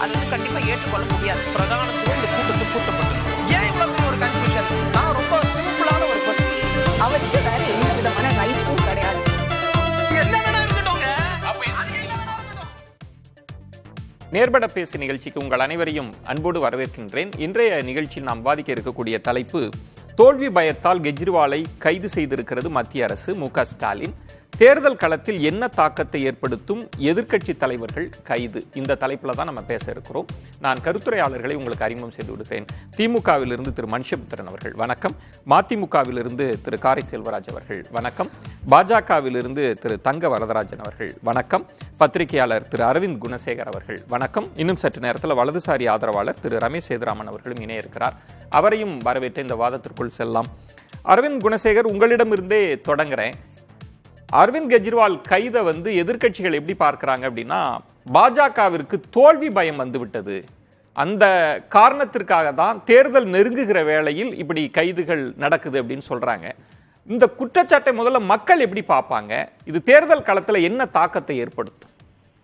அது வந்து கண்டிப்பா ஏற்றுக்கொள்ள முடியாது பிரதானத்துவம் இந்த கூட்டத்துக்கு கூட்டப்பட்டது ஏன் இவ்வளவு பெரிய ஒரு கன்ஃபியூஷன் நான் ரொம்ப சிம்பிளான ஒரு question. அவருக்கு வேற எந்த விதமான ரைட்ஸும் கிடையாது என்ன வேணா இருக்கட்டும்ங்க அப்ப அது என்ன வேணா இருக்கட்டும். நேர்பட பேசி நிகழ்ச்சிக்கு உங்கள் அனைவரையும் அன்போடு வரவேற்கின்றேன் இன்றைய நிகழ்ச்சியில் நாம் வாதிக்க இருக்கக்கூடிய தலைப்பு தோல்வி பயத்தால் கெஜ்ரிவாலை கைது செய்திருக்கிறது மத்திய அரசு மு க ஸ்டாலின் தேர்தல் களத்தில் என்ன தாக்கத்தை ஏற்படுத்தும் எதிர்க்கட்சி தலைவர்கள் கைது இந்த தலைப்புல தான் நம்ம பேச இருக்கிறோம் நான் கருத்துரையாளர்களை உங்களுக்கு அறிமுகம் செய்து விடுகிறேன் திமுகவிலிருந்து திரு மனுஷபுத்திரன் அவர்கள் வணக்கம் மதிமுகவிலிருந்து திரு காரை செல்வராஜ் அவர்கள் வணக்கம் பாஜகவிலிருந்து திரு தங்க வரதராஜன் அவர்கள் வணக்கம் பத்திரிகையாளர் திரு அரவிந்த் குணசேகர் அவர்கள் வணக்கம் இன்னும் சற்று நேரத்தில் வலதுசாரி ஆதரவாளர் திரு ரமேஷ் சேதுராமன் அவர்களும் இணைய இருக்கிறார் அவரையும் வரவேற்று இந்த வாதத்திற்குள் செல்லலாம் அரவிந்த் குணசேகர் உங்களிடமிருந்தே தொடங்குறேன் அரவிந்த் கெஜ்ரிவால் கைதை வந்து எதிர்க்கட்சிகள் எப்படி பார்க்கறாங்க அப்படின்னா பாஜகவிற்கு தோல்வி பயம் வந்து விட்டது அந்த காரணத்திற்காக தான் தேர்தல் நெருங்குகிற வேளையில் இப்படி கைதுகள் நடக்குது அப்படின்னு சொல்றாங்க இந்த குற்றச்சாட்டை முதல்ல மக்கள் எப்படி பார்ப்பாங்க இது தேர்தல் களத்துல என்ன தாக்கத்தை ஏற்படுத்தும்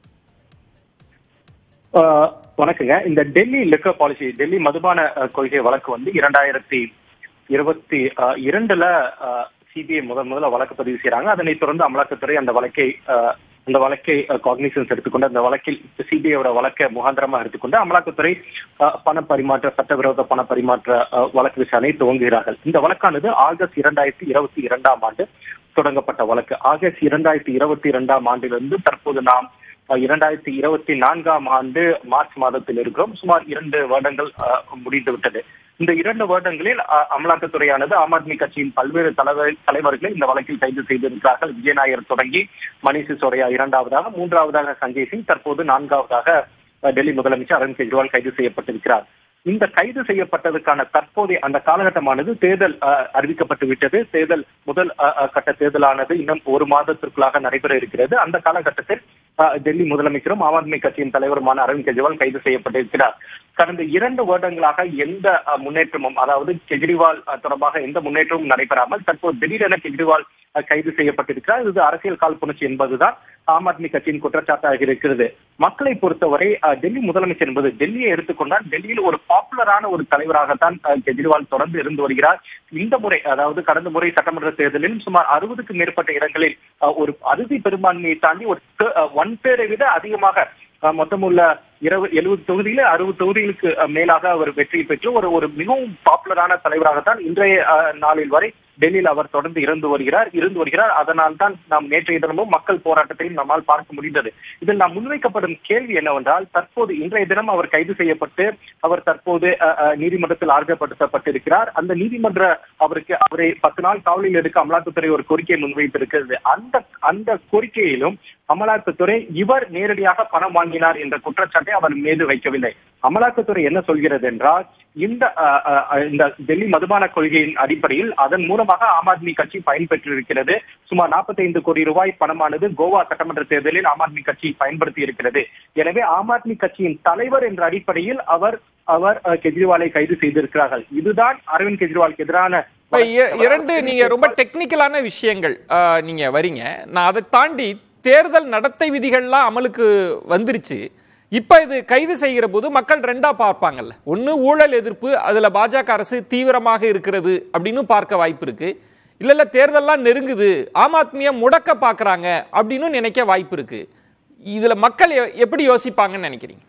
ஆஹ் வணக்கங்க இந்த டெல்லி லிக்கர் பாலிசி டெல்லி மதுபான அஹ், கொள்கை வழக்கு வந்து இரண்டாயிரத்தி இருபத்தி ஆஹ், இரண்டுல சிபிஐ முதல் முதல்ல வழக்கு பதிவு செய்யறாங்க அதனைத் தொடர்ந்து அமலாக்கத்துறை அந்த வழக்கை ஆஹ், அந்த வழக்கை காக்னிசன்ஸ் எடுத்துக்கொண்டு அந்த வழக்கில் சிபிஐயோட வழக்கை முகாந்திரமா எடுத்துக்கொண்டு அமலாக்கத்துறை ஆஹ், பண பரிமாற்ற சட்டவிரோத பண பரிமாற்ற ஆஹ், வழக்கு விசாரணை துவங்குகிறார்கள் இந்த வழக்கானது ஆகஸ்ட் இரண்டாயிரத்தி இருபத்தி இரண்டாம் ஆண்டு தொடங்கப்பட்ட வழக்கு ஆகஸ்ட் இரண்டாயிரத்தி இருபத்தி இரண்டாம் ஆண்டிலிருந்து தற்போது நாம் அஹ், இரண்டாயிரத்தி இருபத்தி நான்காம் ஆண்டு மார்ச் மாதத்தில் இருக்கிறோம் சுமார் இரண்டு வருடங்கள் அஹ், முடிந்து விட்டது இந்த இரண்டு வருடங்களில் அஹ், அமலாக்கத்துறையானது ஆம் ஆத்மி கட்சியின் பல்வேறு தலைவர் தலைவர்களை இந்த வழக்கில் கைது செய்திருக்கிறார்கள் விஜய் நாயர் தொடங்கி மணிஷ் சிசோடியா இரண்டாவதாக மூன்றாவதாக சஞ்சய் சிங் தற்போது நான்காவதாக அஹ், டெல்லி முதலமைச்சர் அரவிந்த் கெஜ்ரிவால் கைது செய்யப்பட்டிருக்கிறார் இந்த கைது செய்யப்பட்டதுக்கான தற்போதைய அந்த காலகட்டமானது தேர்தல் அஹ், அறிவிக்கப்பட்டு விட்டது தேர்தல் முதல் அஹ், அஹ், கட்ட தேர்தலானது இன்னும் ஒரு மாதத்திற்குள்ளாக நடைபெற இருக்கிறது அந்த காலகட்டத்தில் அஹ், டெல்லி முதலமைச்சரும் ஆம் ஆத்மி கட்சியின் தலைவருமான அரவிந்த் கெஜ்ரிவால் கைது செய்யப்பட்டிருக்கிறார் கடந்த இரண்டு வருடங்களாக எந்த அஹ், முன்னேற்றமும் அதாவது கெஜ்ரிவால் அஹ், தொடர்பாக எந்த முன்னேற்றமும் நடைபெறாமல் தற்போது திடீரென கெஜ்ரிவால் அஹ், கைது செய்யப்பட்டிருக்கிறார் இது அரசியல் காழ்ப்புணர்ச்சி என்பதுதான் ஆம் ஆத்மி கட்சியின் குற்றச்சாட்டாக இருக்கிறது மக்களை பொறுத்தவரை அஹ், டெல்லி முதலமைச்சர் என்பது டெல்லியை எடுத்துக்கொண்டால் டெல்லியில் ஒரு பாப்புலரான ஒரு தலைவராகத்தான் அஹ், கெஜ்ரிவால் தொடர்ந்து இருந்து வருகிறார் இந்த முறை அதாவது கடந்த முறை சட்டமன்ற தேர்தலில் சுமார் அறுபதுக்கும் மேற்பட்ட இடங்களில் அஹ், ஒரு அறுதி பெரும்பான்மையை தாண்டி ஒரு ஒன் பேரை விட அதிகமாக அஹ், மொத்தமுள்ள இருபது எழுபது தொகுதியில அறுபது தொகுதிகளுக்கு அஹ், மேலாக அவர் வெற்றி பெற்று ஒரு ஒரு மிகவும் பாப்புலரான தலைவராகத்தான் இன்றைய அஹ், நாளில் வரை டெல்லியில் அவர் தொடர்ந்து இருந்து வருகிறார் இருந்து வருகிறார் அதனால் தான் நாம் நேற்றைய தினமும் மக்கள் போராட்டத்தையும் நம்மால் பார்க்க முடிந்தது இதில் நாம் முன்வைக்கப்படும் கேள்வி என்னவென்றால் தற்போது இன்றைய தினம் அவர் கைது செய்யப்பட்டு அவர் தற்போது அஹ், அஹ், நீதிமன்றத்தில் ஆஜர்படுத்தப்பட்டிருக்கிறார் அந்த நீதிமன்ற அவருக்கு அவரை பத்து நாள் காவலில் எடுக்க அமலாக்கத்துறை ஒரு கோரிக்கையை முன்வைத்திருக்கிறது அந்த அந்த கோரிக்கையிலும் அமலாக்கத்துறை இவர் நேரடியாக பணம் வாங்கினார் என்ற குற்றச்சாட்டை அவர் மீது வைக்கவில்லை அமலாக்கத்துறை என்ன சொல்கிறது என்றால் இந்த அஹ், அஹ், இந்த டெல்லி மதுபான கொள்கையின் அடிப்படையில் அதன் மூலமாக ஆம் ஆத்மி கட்சி பயன்பெற்றிருக்கிறது சுமார் 45 கோடி ரூபாய் பணமானது கோவா சட்டமன்ற தேர்தலில் ஆம் ஆத்மி கட்சி பயன்படுத்தி இருக்கிறது எனவே ஆம் ஆத்மி கட்சியின் தலைவர் என்ற அடிப்படையில் அவர் அவர் அஹ், கெஜ்ரிவாலை கைது செய்திருக்கிறார்கள் இதுதான் அரவிந்த் கெஜ்ரிவாலுக்கு எதிரான இப்ப இ- இரண்டு நீங்க ரொம்ப டெக்னிக்கலான விஷயங்கள் ஆஹ், நீங்க வரீங்க நான் அதை தாண்டி தேர்தல் நடத்தை விதிகள்லாம் அமலுக்கு வந்துருச்சு இப்ப இது கைது செய்கிற போது மக்கள் ரெண்டா பார்ப்பாங்கல்ல ஒண்ணு ஊழல் எதிர்ப்பு அதுல பாஜக அரசு தீவிரமாக இருக்கிறது அப்படின்னு பார்க்க வாய்ப்பு இருக்கு இல்ல இல்ல தேர்தல்லாம் நெருங்குது ஆம் ஆத்மியை முடக்க பாக்குறாங்க அப்படின்னு நினைக்க வாய்ப்பு இருக்கு இதுல மக்கள் எ- எப்படி யோசிப்பாங்கன்னு நினைக்கிறீங்க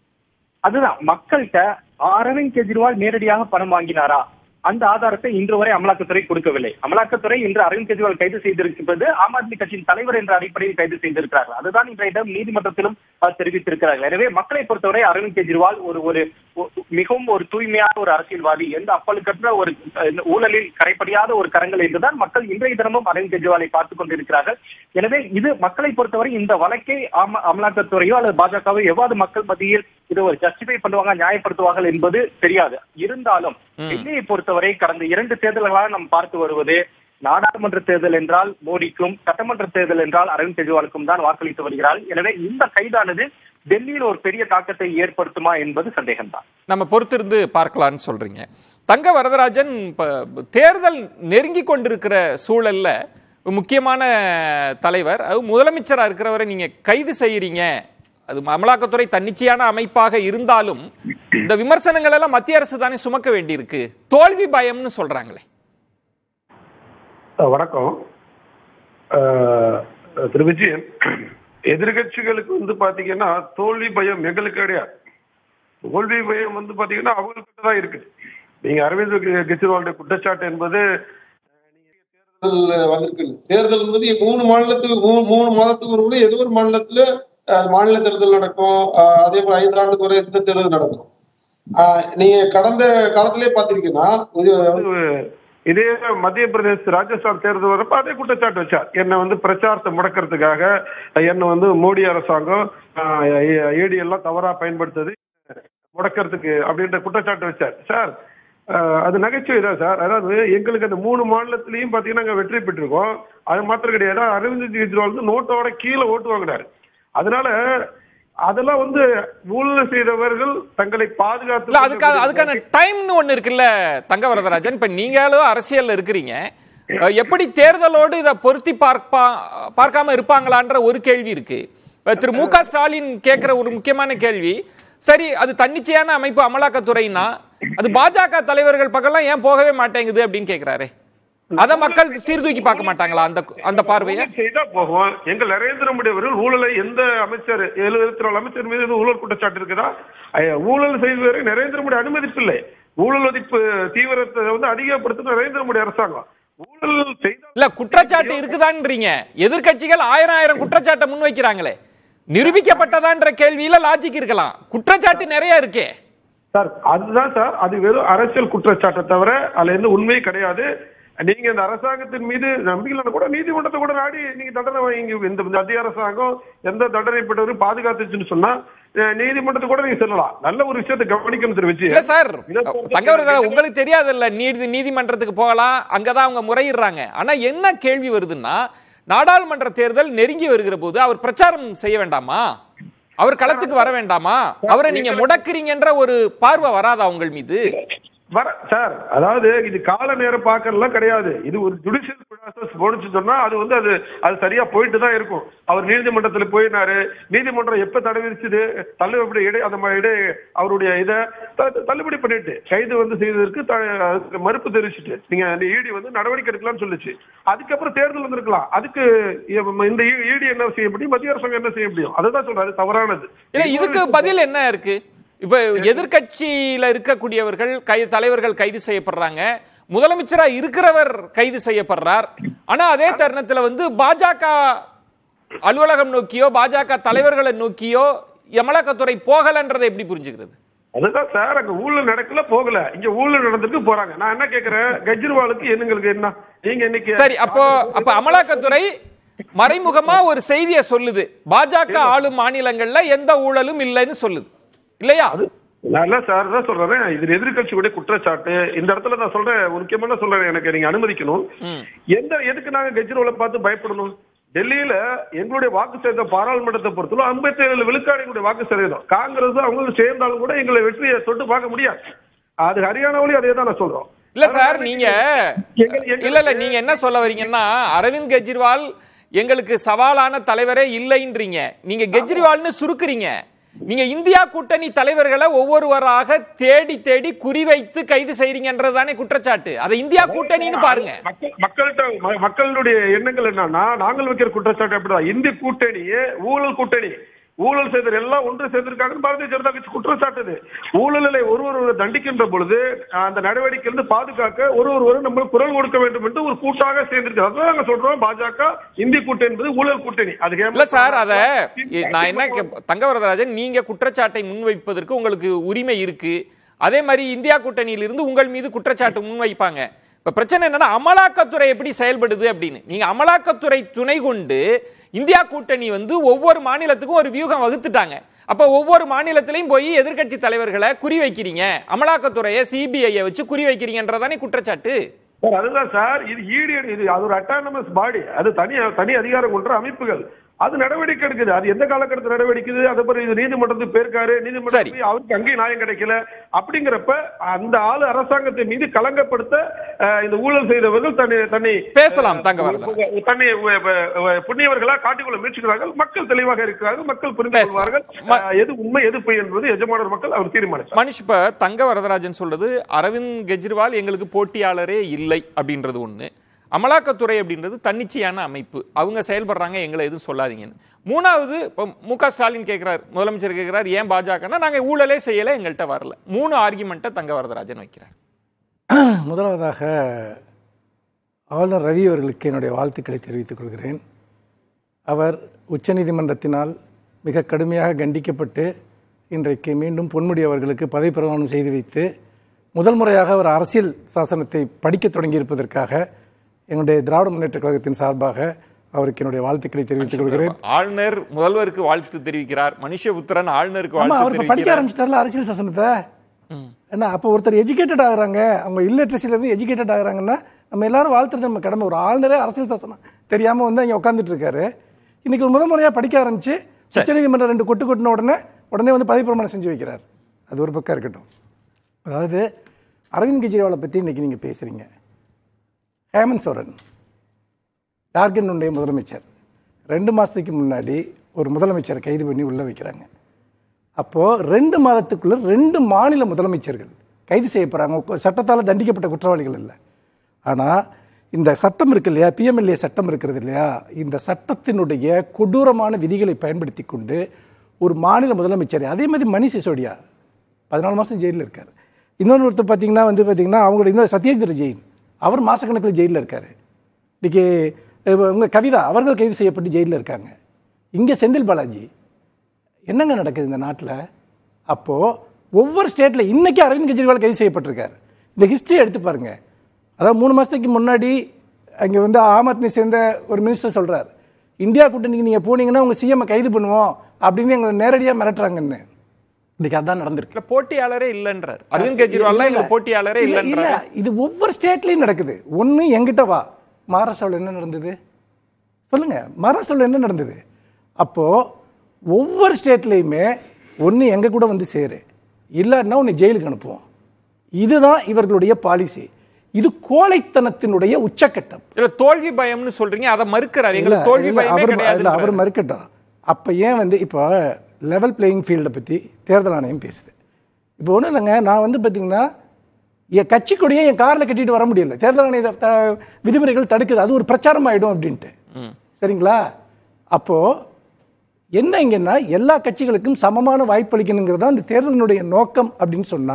அதுதான் மக்கள்கிட்ட அரவிந்த் கெஜ்ரிவால் நேரடியாக பணம் வாங்கினாரா அந்த ஆதாரத்தை இன்று வரை அமலாக்கத்துறை கொடுக்கவில்லை அமலாக்கத்துறை இன்று அரவிந்த் கெஜ்ரிவால் கைது செய்திருப்பது ஆம் ஆத்மி கட்சியின் தலைவர் என்ற அடிப்படையில் கைது செய்திருக்கிறார்கள் அதுதான் இன்றைய தினம் நீதிமன்றத்திலும் அஹ், தெரிவித்திருக்கிறார்கள் எனவே மக்களை பொறுத்தவரை அரவிந்த் கெஜ்ரிவால் ஒரு ஒரு ஒ- மிகவும் ஒரு தூய்மையான ஒரு அரசியல்வாதி எந்த அப்பழுக்கற்ற ஒரு அஹ், ஊழலில் கரைப்படியாத ஒரு கரங்கள் என்றுதான் மக்கள் இன்றைய தினமும் அரவிந்த் கெஜ்ரிவாலை பார்த்துக் கொண்டிருக்கிறார்கள் எனவே இது மக்களை பொறுத்தவரை இந்த வழக்கை அம- அமலாக்கத்துறையோ அல்லது பாஜகவோ எவ்வாறு மக்கள் மத்தியில் இது ஒரு ஜஸ்டிஃபை பண்ணுவாங்க நியாயப்படுத்துவார்கள் என்பது தெரியாது இருந்தாலும் டெல்லியை பொறுத்தவரை கடந்த இரண்டு தேர்தல்களாக நாம் பார்த்து வருவது நாடாளுமன்ற தேர்தல் என்றால் மோடிக்கும் சட்டமன்ற தேர்தல் என்றால் அரவிந்த் கெஜ்ரிவாலுக்கும் தான் வாக்களித்து வருகிறார்கள் எனவே இந்த கைதானது டெல்லியில் ஒரு பெரிய தாக்கத்தை ஏற்படுத்துமா என்பது சந்தேகம்தான் நம்ம பொறுத்திருந்து பார்க்கலாம்னு சொல்றீங்க தங்க வரதராஜன் இப்ப தேர்தல் நெருங்கி கொண்டிருக்கிற சூழல்ல முக்கியமான தலைவர் அது முதலமைச்சரா இருக்கிறவரை நீங்க கைது செய்யறீங்க அது அமலாக்கத்துறை தன்னிச்சையான அமைப்பாக இருந்தாலும் இந்த விமர்சனங்கள் எல்லாம் மத்திய அரசு தானே சுமக்க வேண்டியிருக்கு தோல்வி பயம்னு சொல்றாங்களே அஹ் வணக்கம் அஹ் திரு விஜயன் எதிர்கட்சிகளுக்கு வந்து பாத்தீங்கன்னா தோல்வி பயம் எங்களுக்கு கிடையாது தோல்வி பயம் வந்து பாத்தீங்கன்னா அவங்கள்கிட்ட தான் இருக்கு நீங்க அரவிந்த் கெ- கெஜ்ரிவாலுடைய குற்றச்சாட்டு என்பது தேர்தல் வந்திருக்கு தேர்தல் என்பது மூணு மாநிலத்துக்கு மூணு மூணு மாதத்துக்கு ஒரு முறை ஏதோ ஒரு மாநிலத்துல அஹ், மாநில தேர்தல் நடக்கும் அஹ், அதே போல ஐந்து ஆண்டுக்கு ஒரு இந்த தேர்தல் நடக்கும் அஹ், நீங்க கடந்த காலத்திலே பாத்திருக்கீங்கன்னா இது வந்து இதே மத்திய பிரதேச ராஜஸ்தான் தேர்தல் வரப்ப அதே குற்றச்சாட்டு வச்சார் என்னை வந்து பிரச்சாரத்தை முடக்கிறதுக்காக என்னை வந்து மோடி அரசாங்கம் ஏடி எல்லாம் தவறா பயன்படுத்துது முடக்கிறதுக்கு அப்படின்ற குற்றச்சாட்டு வச்சார் சார் அஹ், அது நகைச்சுவை தான் சார் அதாவது எங்களுக்கு அந்த மூணு மாநிலத்திலையும் பாத்தீங்கன்னா நாங்க வெற்றி பெற்றிருக்கோம் அது மாத்திரம் கிடையாது அரவிந்த் கெஜ்ரிவால் வந்து நோட்டோட கீழே ஓட்டு வாங்கினாரு அதனால அதெல்லாம் வந்து ஊழல் செய்தவர்கள் தங்களை இல்ல பாதுகாத்து அதுக்காக அதுக்கான டைம்னு ஒண்ணு இருக்குல்ல தங்கவரதராஜன் இப்ப நீங்களும் அரசியல்ல இருக்கிறீங்க அஹ் எப்படி தேர்தலோடு இதை பொருத்தி பார்ப்பா பார்க்காம இருப்பாங்களான்ற ஒரு கேள்வி இருக்கு இப்ப திரு மு க ஸ்டாலின் கேட்கிற ஒரு முக்கியமான கேள்வி சரி அது தன்னிச்சையான அமைப்பு அமலாக்கத்துறைனா அது பாஜக தலைவர்கள் பக்கம்லாம் ஏன் போகவே மாட்டேங்குது அப்படின்னு கேக்குறாரு அத மக்கள் சீர்தூக்கி பார்க்க மாட்டாங்களா அந்த அந்த பார்வையை ஊழல் செய்தா போகும் எங்க நரேந்திர மோடி அவர்கள் ஊழலை எந்த அமைச்சர் எழுபத்தி நாலு அமைச்சர் மீது எதுவும் ஊழல் குற்றச்சாட்டு இருக்குதா ஐயா, ஊழல் செய்வதை நரேந்திர மோடி அனுமதிப்பில்லை ஊழல் ஒதிப்பு தீவிரத்தை வந்து அதிகப்படுத்தும் நரேந்திர மோடி அரசாங்கம் ஊழல் செய்தா இல்ல குற்றச்சாட்டு இருக்குதான்றீங்க எதிர்க்கட்சிகள் ஆயிரம் ஆயிரம் குற்றச்சாட்டை முன்வைக்கிறாங்களே நிரூபிக்கப்பட்டதான்ற கேள்வியில லாஜிக் இருக்கலாம் குற்றச்சாட்டு நிறைய இருக்கே சார் அதுதான் சார் அது வெறும் அரசியல் குற்றச்சாட்டை தவிர அதுல எந்த உண்மையும் கிடையாது நீங்க இந்த அரசாங்கத்தின் மீது நம்பிக்கை கூட நீதிமன்றத்தை கூட நாடி நீங்க தண்டனை வாங்கி இந்த மத்திய அரசாங்கம் எந்த தண்டனை பெற்றவரும் பாதுகாத்துச்சுன்னு சொன்னா அஹ், நீதிமன்றத்தை கூட நீங்க சொல்லலாம் நல்ல ஒரு விஷயத்தை கவனிக்கணும் திரு விஜய் இல்ல சார் இதை பொறுத்த தங்கவரதா வரைக்கும் உங்களுக்கு தெரியாது இல்ல நீதி நீதிமன்றத்துக்கு போகலாம் அங்கதான் அவங்க முறையிடுறாங்க ஆனா என்ன கேள்வி வருதுன்னா நாடாளுமன்ற தேர்தல் நெருங்கி வருகிற போது அவர் பிரச்சாரம் செய்ய வேண்டாமா அவர் களத்துக்கு வர வேண்டாமா அவரை நீங்க முடக்குறீங்கன்ற ஒரு பார்வை வராதா உங்கள் மீது வர சார் அதாவது இது கால நேரம் பார்க்கறதுலாம் கிடையாது இது ஒரு ஜுடிஷியல் ப்ராசஸ் போனுச்சு சொன்னா அது வந்து அது அது சரியா போயிட்டு தான் இருக்கும் அவர் நீதிமன்றத்துல போயினாரு நீதிமன்றம் எப்ப தடை விதிச்சது தள்ளுபடி இடை அந்த மாதிரி இடை அவருடைய இதை த- தள்ளுபடி பண்ணிட்டு கைது வந்து செய்ததற்கு த- அதுக்கு மறுப்பு தெரிவிச்சுட்டு நீங்க அந்த ஈடி வந்து நடவடிக்கை எடுக்கலாம்னு சொல்லுச்சு அதுக்கப்புறம் தேர்தல் வந்திருக்கலாம் அதுக்கு இ- இந்த ஈடி என்ன செய்ய முடியும் மத்திய அரசாங்கம் என்ன செய்ய முடியும் அதுதான் சொல்றாரு தவறானது இல்ல இதுக்கு பதில் என்ன இருக்கு இப்ப எதிர்க்கட்சியில இருக்கக்கூடியவர்கள் கை தலைவர்கள் கைது செய்யப்படுறாங்க முதலமைச்சரா இருக்கிறவர் கைது செய்யப்படுறார் ஆனா அதே தருணத்துல வந்து பாஜக அலுவலகம் நோக்கியோ பாஜக தலைவர்களை நோக்கியோ அமலாக்கத்துறை போகலன்றதை எப்படி புரிஞ்சுக்கிறது அதுதான் சார் அங்க ஊழல் நடக்கல போகல இங்க ஊழல் நடந்துட்டு போறாங்க நான் என்ன கேக்குறேன் கெஜ்ரிவாலுக்கு என்னங்களுக்கு என்ன நீங்க இன்னைக்கு சரி அப்போ அப்ப அமலாக்கத்துறை மறைமுகமா ஒரு செய்தியை சொல்லுது பாஜக ஆளும் மாநிலங்கள்ல எந்த ஊழலும் இல்லைன்னு சொல்லுது இல்லையா நல்ல சார் தான் சொல்றேன் இது எதிர்கட்சியுடைய குற்றச்சாட்டு இந்த இடத்துல நான் சொல்றேன் ஒரு முக்கியமான சொல்றேன் எனக்கு நீங்க அனுமதிக்கணும் எந்த எதுக்கு நாங்க கெஜ்ரிவாலை பார்த்து பயப்படணும் டெல்லியில எங்களுடைய வாக்கு சதவீதம் பாராளுமன்றத்தை பொறுத்தவரை ஐம்பத்தி ஏழு விழுக்காடு எங்களுடைய வாக்கு சதவீதம் காங்கிரஸ் அவங்களும் சேர்ந்தாலும் கூட எங்களை வெற்றியை தொட்டு பார்க்க முடியாது அது ஹரியானாவிலையும் அதே தான் நான் சொல்றோம் இல்ல சார் நீங்க எங்க- எங்க- இல்ல இல்ல நீங்க என்ன சொல்ல வரீங்கன்னா அரவிந்த் கெஜ்ரிவால் எங்களுக்கு சவாலான தலைவரே இல்லைன்றீங்க நீங்க கெஜ்ரிவால்னு சுருக்குறீங்க நீங்க இந்தியா கூட்டணி தலைவர்களை ஒவ்வொருவராக தேடி தேடி குறிவைத்து கைது செய்றீங்கன்றது தானே குற்றச்சாட்டு அதை இந்தியா கூட்டணின்னு பாருங்க மக்கள் மக்கள்கிட்ட ம- மக்களுடைய எண்ணங்கள் என்னன்னா நாங்கள் வைக்கிற குற்றச்சாட்டு அப்படிதான் இந்திய கூட்டணியே ஊழல் கூட்டணி ஊழல் செய்தர் எல்லாம் ஒன்று சேர்ந்திருக்காங்கன்னு பாரதிய ஜனதா கட்சி குற்றச்சாட்டுது ஊழலை ஒருவர் ஒருவர் தண்டிக்கின்ற பொழுது அந்த நடவடிக்கையிலிருந்து பாதுகாக்க ஒரு ஒருவரும் நம்ம குரல் கொடுக்க வேண்டும் என்று ஒரு கூட்டாக சேர்ந்திருக்கு அதான் நாங்க சொல்றோம் பாஜக இந்திய கூட்டணி என்பது ஊழல் கூட்டணி அது இல்ல சார் அத நான் என்ன கே- தங்கவரதராஜன் நீங்க குற்றச்சாட்டை முன்வைப்பதற்கு உங்களுக்கு உரிமை இருக்கு அதே மாதிரி இந்தியா கூட்டணியில இருந்து உங்கள் மீது குற்றச்சாட்டு முன்வைப்பாங்க இப்ப பிரச்சனை என்னன்னா அமலாக்கத்துறை எப்படி செயல்படுது அப்படின்னு நீங்க அமலாக்கத்துறை துணை கொண்டு இந்தியா கூட்டணி வந்து ஒவ்வொரு மாநிலத்துக்கும் ஒரு வியூகம் வகுத்துட்டாங்க அப்ப ஒவ்வொரு மாநிலத்திலையும் போய் எதிர்க்கட்சி தலைவர்களை குறி வைக்கிறீங்க அமலாக்கத்துறையை சிபிஐ வச்சு குறி வைக்கிறீங்கன்றதானே குற்றச்சாட்டு சார் அதுதான் சார் இது ஈடு இது அது ஒரு அட்டானமஸ் பாடி அது தனி தனி அதிகாரம் கொண்ட அமைப்புகள் அது நடவடிக்கை எடுக்குது அது எந்த காலகட்டத்தில் நடவடிக்குது அதை பிறகு இது நீதிமன்றத்துக்கு போயிருக்காரு சரி. நீதிமன்றம் போய் அவருக்கு அங்கேயும் நியாயம் கிடைக்கல அப்படிங்கிறப்ப அந்த ஆளு அரசாங்கத்தை மீது களங்கப்படுத்த அஹ், இந்த ஊழல் செய்தவர்கள் தன்னை தன்னை பேசலாம் தங்க வரதராஜன் தன்னை வ- வ- வ- புண்ணியவர்களா காட்டிக்கொள்ள முயற்சிக்கிறார்கள் மக்கள் தெளிவாக இருக்கிறார்கள் மக்கள் புரிந்து பேசலாம். கொள்வார்கள் ம- அஹ், எது உண்மை எது பொய் என்பது எஜமானர் மக்கள் அவர் தீர்மானித்தார் மனுஷ் இப்ப தங்க வரதராஜன் சொல்றது அரவிந்த் கெஜ்ரிவால் எங்களுக்கு போட்டியாளரே இல்லை அப்படின்றது ஒண்ணு அமலாக்கத்துறை அப்படின்றது தன்னிச்சையான அமைப்பு அவங்க செயல்படுறாங்க எங்களை எதுவும் சொல்லாதீங்கன்னு மூணாவது இப்போ மு க ஸ்டாலின் கேட்கிறார் முதலமைச்சர் கேட்கிறார் ஏன் பாஜகன்னா நாங்க ஊழலே செய்யல எங்கள்கிட்ட வரல மூணு ஆர்குமெண்ட்டை தங்க வரதராஜன் வைக்கிறார் முதலாவதாக ஆளுநர் ரவி அவர்களுக்கு என்னுடைய வாழ்த்துக்களை தெரிவித்துக் கொள்கிறேன் அவர் உச்சநீதிமன்றத்தினால் மிக கடுமையாக கண்டிக்கப்பட்டு இன்றைக்கு மீண்டும் பொன்முடி அவர்களுக்கு பதவி பிரமாணம் செய்து வைத்து முதல் முறையாக அவர் அரசியல் சாசனத்தை படிக்கத் தொடங்கியிருப்பதற்காக என்னுடைய திராவிட முன்னேற்ற கழகத்தின் சார்பாக அவருக்கு என்னுடைய வாழ்த்துக்களை தெரிவித்துக் கொள்கிறேன் ஆளுநர் முதல்வருக்கு வாழ்த்து தெரிவிக்கிறார் மனுஷபுத்திரன் ஆளுநருக்கு ஆமா வாழ்த்து அவர் இப்ப படிக்க தெரிவிக்கிறார் ஆரம்பிச்சிட்டார்ல அரசியல் சாசனத்தை என்ன அப்போ ஒருத்தர் எஜுகேட்டட் ஆகுறாங்க அவங்க இல்லிட்ரஸில இருந்து எஜுகேட்டட் ஆகுறாங்கன்னா நம்ம எல்லாரும் வாழ்த்துறது நம்ம கடமை ஒரு ஆளுநரே அரசியல் சாசனம் தெரியாம வந்து அங்க உட்காந்துட்டு இருக்காரு இன்னைக்கு ஒரு முதல் முறையா படிக்க ஆரம்பிச்சு உச்சநீதிமன்றம் ரெண்டு கொட்டு கொட்டின உடனே உடனே வந்து பதவி பிரமாணம் செஞ்சு வைக்கிறார் அது ஒரு பக்கம் இருக்கட்டும் அதாவது அரவிந்த் கெஜ்ரிவாலை பத்தி இன்னைக்கு நீங்க பேசுறீங்க ஹேமந்த் சோரன் ஜார்க்கண்டுடைய முதலமைச்சர் ரெண்டு மாதத்துக்கு முன்னாடி ஒரு முதலமைச்சரை கைது பண்ணி உள்ளே வைக்கிறாங்க அப்போது ரெண்டு மாதத்துக்குள்ள ரெண்டு மாநில முதலமைச்சர்கள் கைது செய்யப்படுறாங்க சட்டத்தால் தண்டிக்கப்பட்ட குற்றவாளிகள் இல்லை ஆனால் இந்த சட்டம் இருக்கு இல்லையா பிஎம்எல்ஏ சட்டம் இருக்கிறது இல்லையா இந்த சட்டத்தினுடைய கொடூரமான விதிகளை பயன்படுத்தி கொண்டு ஒரு மாநில முதலமைச்சர் அதே மாதிரி மணிஷ் சிசோடியா பதினாலு மாதம் ஜெயிலில் இருக்கார் இன்னொரு ஒருத்தர் பார்த்தீங்கன்னா வந்து பார்த்தீங்கன்னா அவங்களோட இன்னொரு சத்யேந்திர ஜெயின் அவர் மாசக்கணக்கில் ஜெயிலில் இருக்கார் இன்னைக்கு உங்க கவிதா அவர்கள் கைது செய்யப்பட்டு ஜெயிலில் இருக்காங்க இங்கே செந்தில் பாலாஜி என்னங்க நடக்குது இந்த நாட்டில் அப்போது ஒவ்வொரு ஸ்டேட்டில் இன்னைக்கு அரவிந்த் கெஜ்ரிவால் கைது செய்யப்பட்டிருக்காரு இந்த ஹிஸ்ட்ரி எடுத்து பாருங்க அதாவது மூணு மாதத்துக்கு முன்னாடி அங்கே வந்து ஆம் ஆத்மி சேர்ந்த ஒரு மினிஸ்டர் சொல்கிறார் இந்தியா கூட்டணிக்கு நீங்கள் போனீங்கன்னா உங்கள் சிஎம் கைது பண்ணுவோம் அப்படின்னு எங்களை நேரடியாக மிரட்டுறாங்கன்னு இன்னைக்கு அதான் நடந்திருக்கு இல்ல போட்டியாளரே இல்லைன்றார் அரவிந்த் கெஜ்ரிவால் எங்க போட்டியாளரே இல்ல, இல்லைன்றார் இல்ல, இது ஒவ்வொரு ஸ்டேட்லயும் நடக்குது ஒண்ணு எங்கிட்ட வா மகாராஷ்டிராவில் என்ன நடந்தது சொல்லுங்க மகாராஷ்டிராவில் என்ன நடந்தது அப்போ ஒவ்வொரு ஸ்டேட்லயுமே ஒண்ணு எங்க கூட வந்து சேரு இல்லாட்டினா உன்னை ஜெயிலுக்கு அனுப்புவோம் இதுதான் இவர்களுடைய பாலிசி இது கோழைத்தனத்தினுடைய உச்சக்கட்டம் இல்ல தோல்வி பயம்னு சொல்றீங்க அதை மறுக்கிறார் இல்ல, எங்களுக்கு தோல்வி இல்ல, பயமே அவர் கிடையாது இல்ல, அவர் மறுக்கட்டும் அப்ப ஏன் வந்து இப்போ லெவல் பிளேயிங் ஃபீல்டை பத்தி தேர்தல் ஆணையம் பேசுது இப்போ ஒன்றும் இல்லைங்க நான் வந்து பார்த்தீங்கன்னா என் கட்சி கொடியை என் காரில் கட்டிட்டு வர முடியல தேர்தல் ஆணைய த- விதிமுறைகள் தடுக்குது அது ஒரு பிரச்சாரம் ஆயிடும் அப்படின்ட்டு சரிங்களா அப்போ என்ன இங்கன்னா எல்லா கட்சிகளுக்கும் சமமான வாய்ப்பளிக்கணுங்கிறது தான் இந்த தேர்தலினுடைய நோக்கம் அப்படின்னு சொன்னா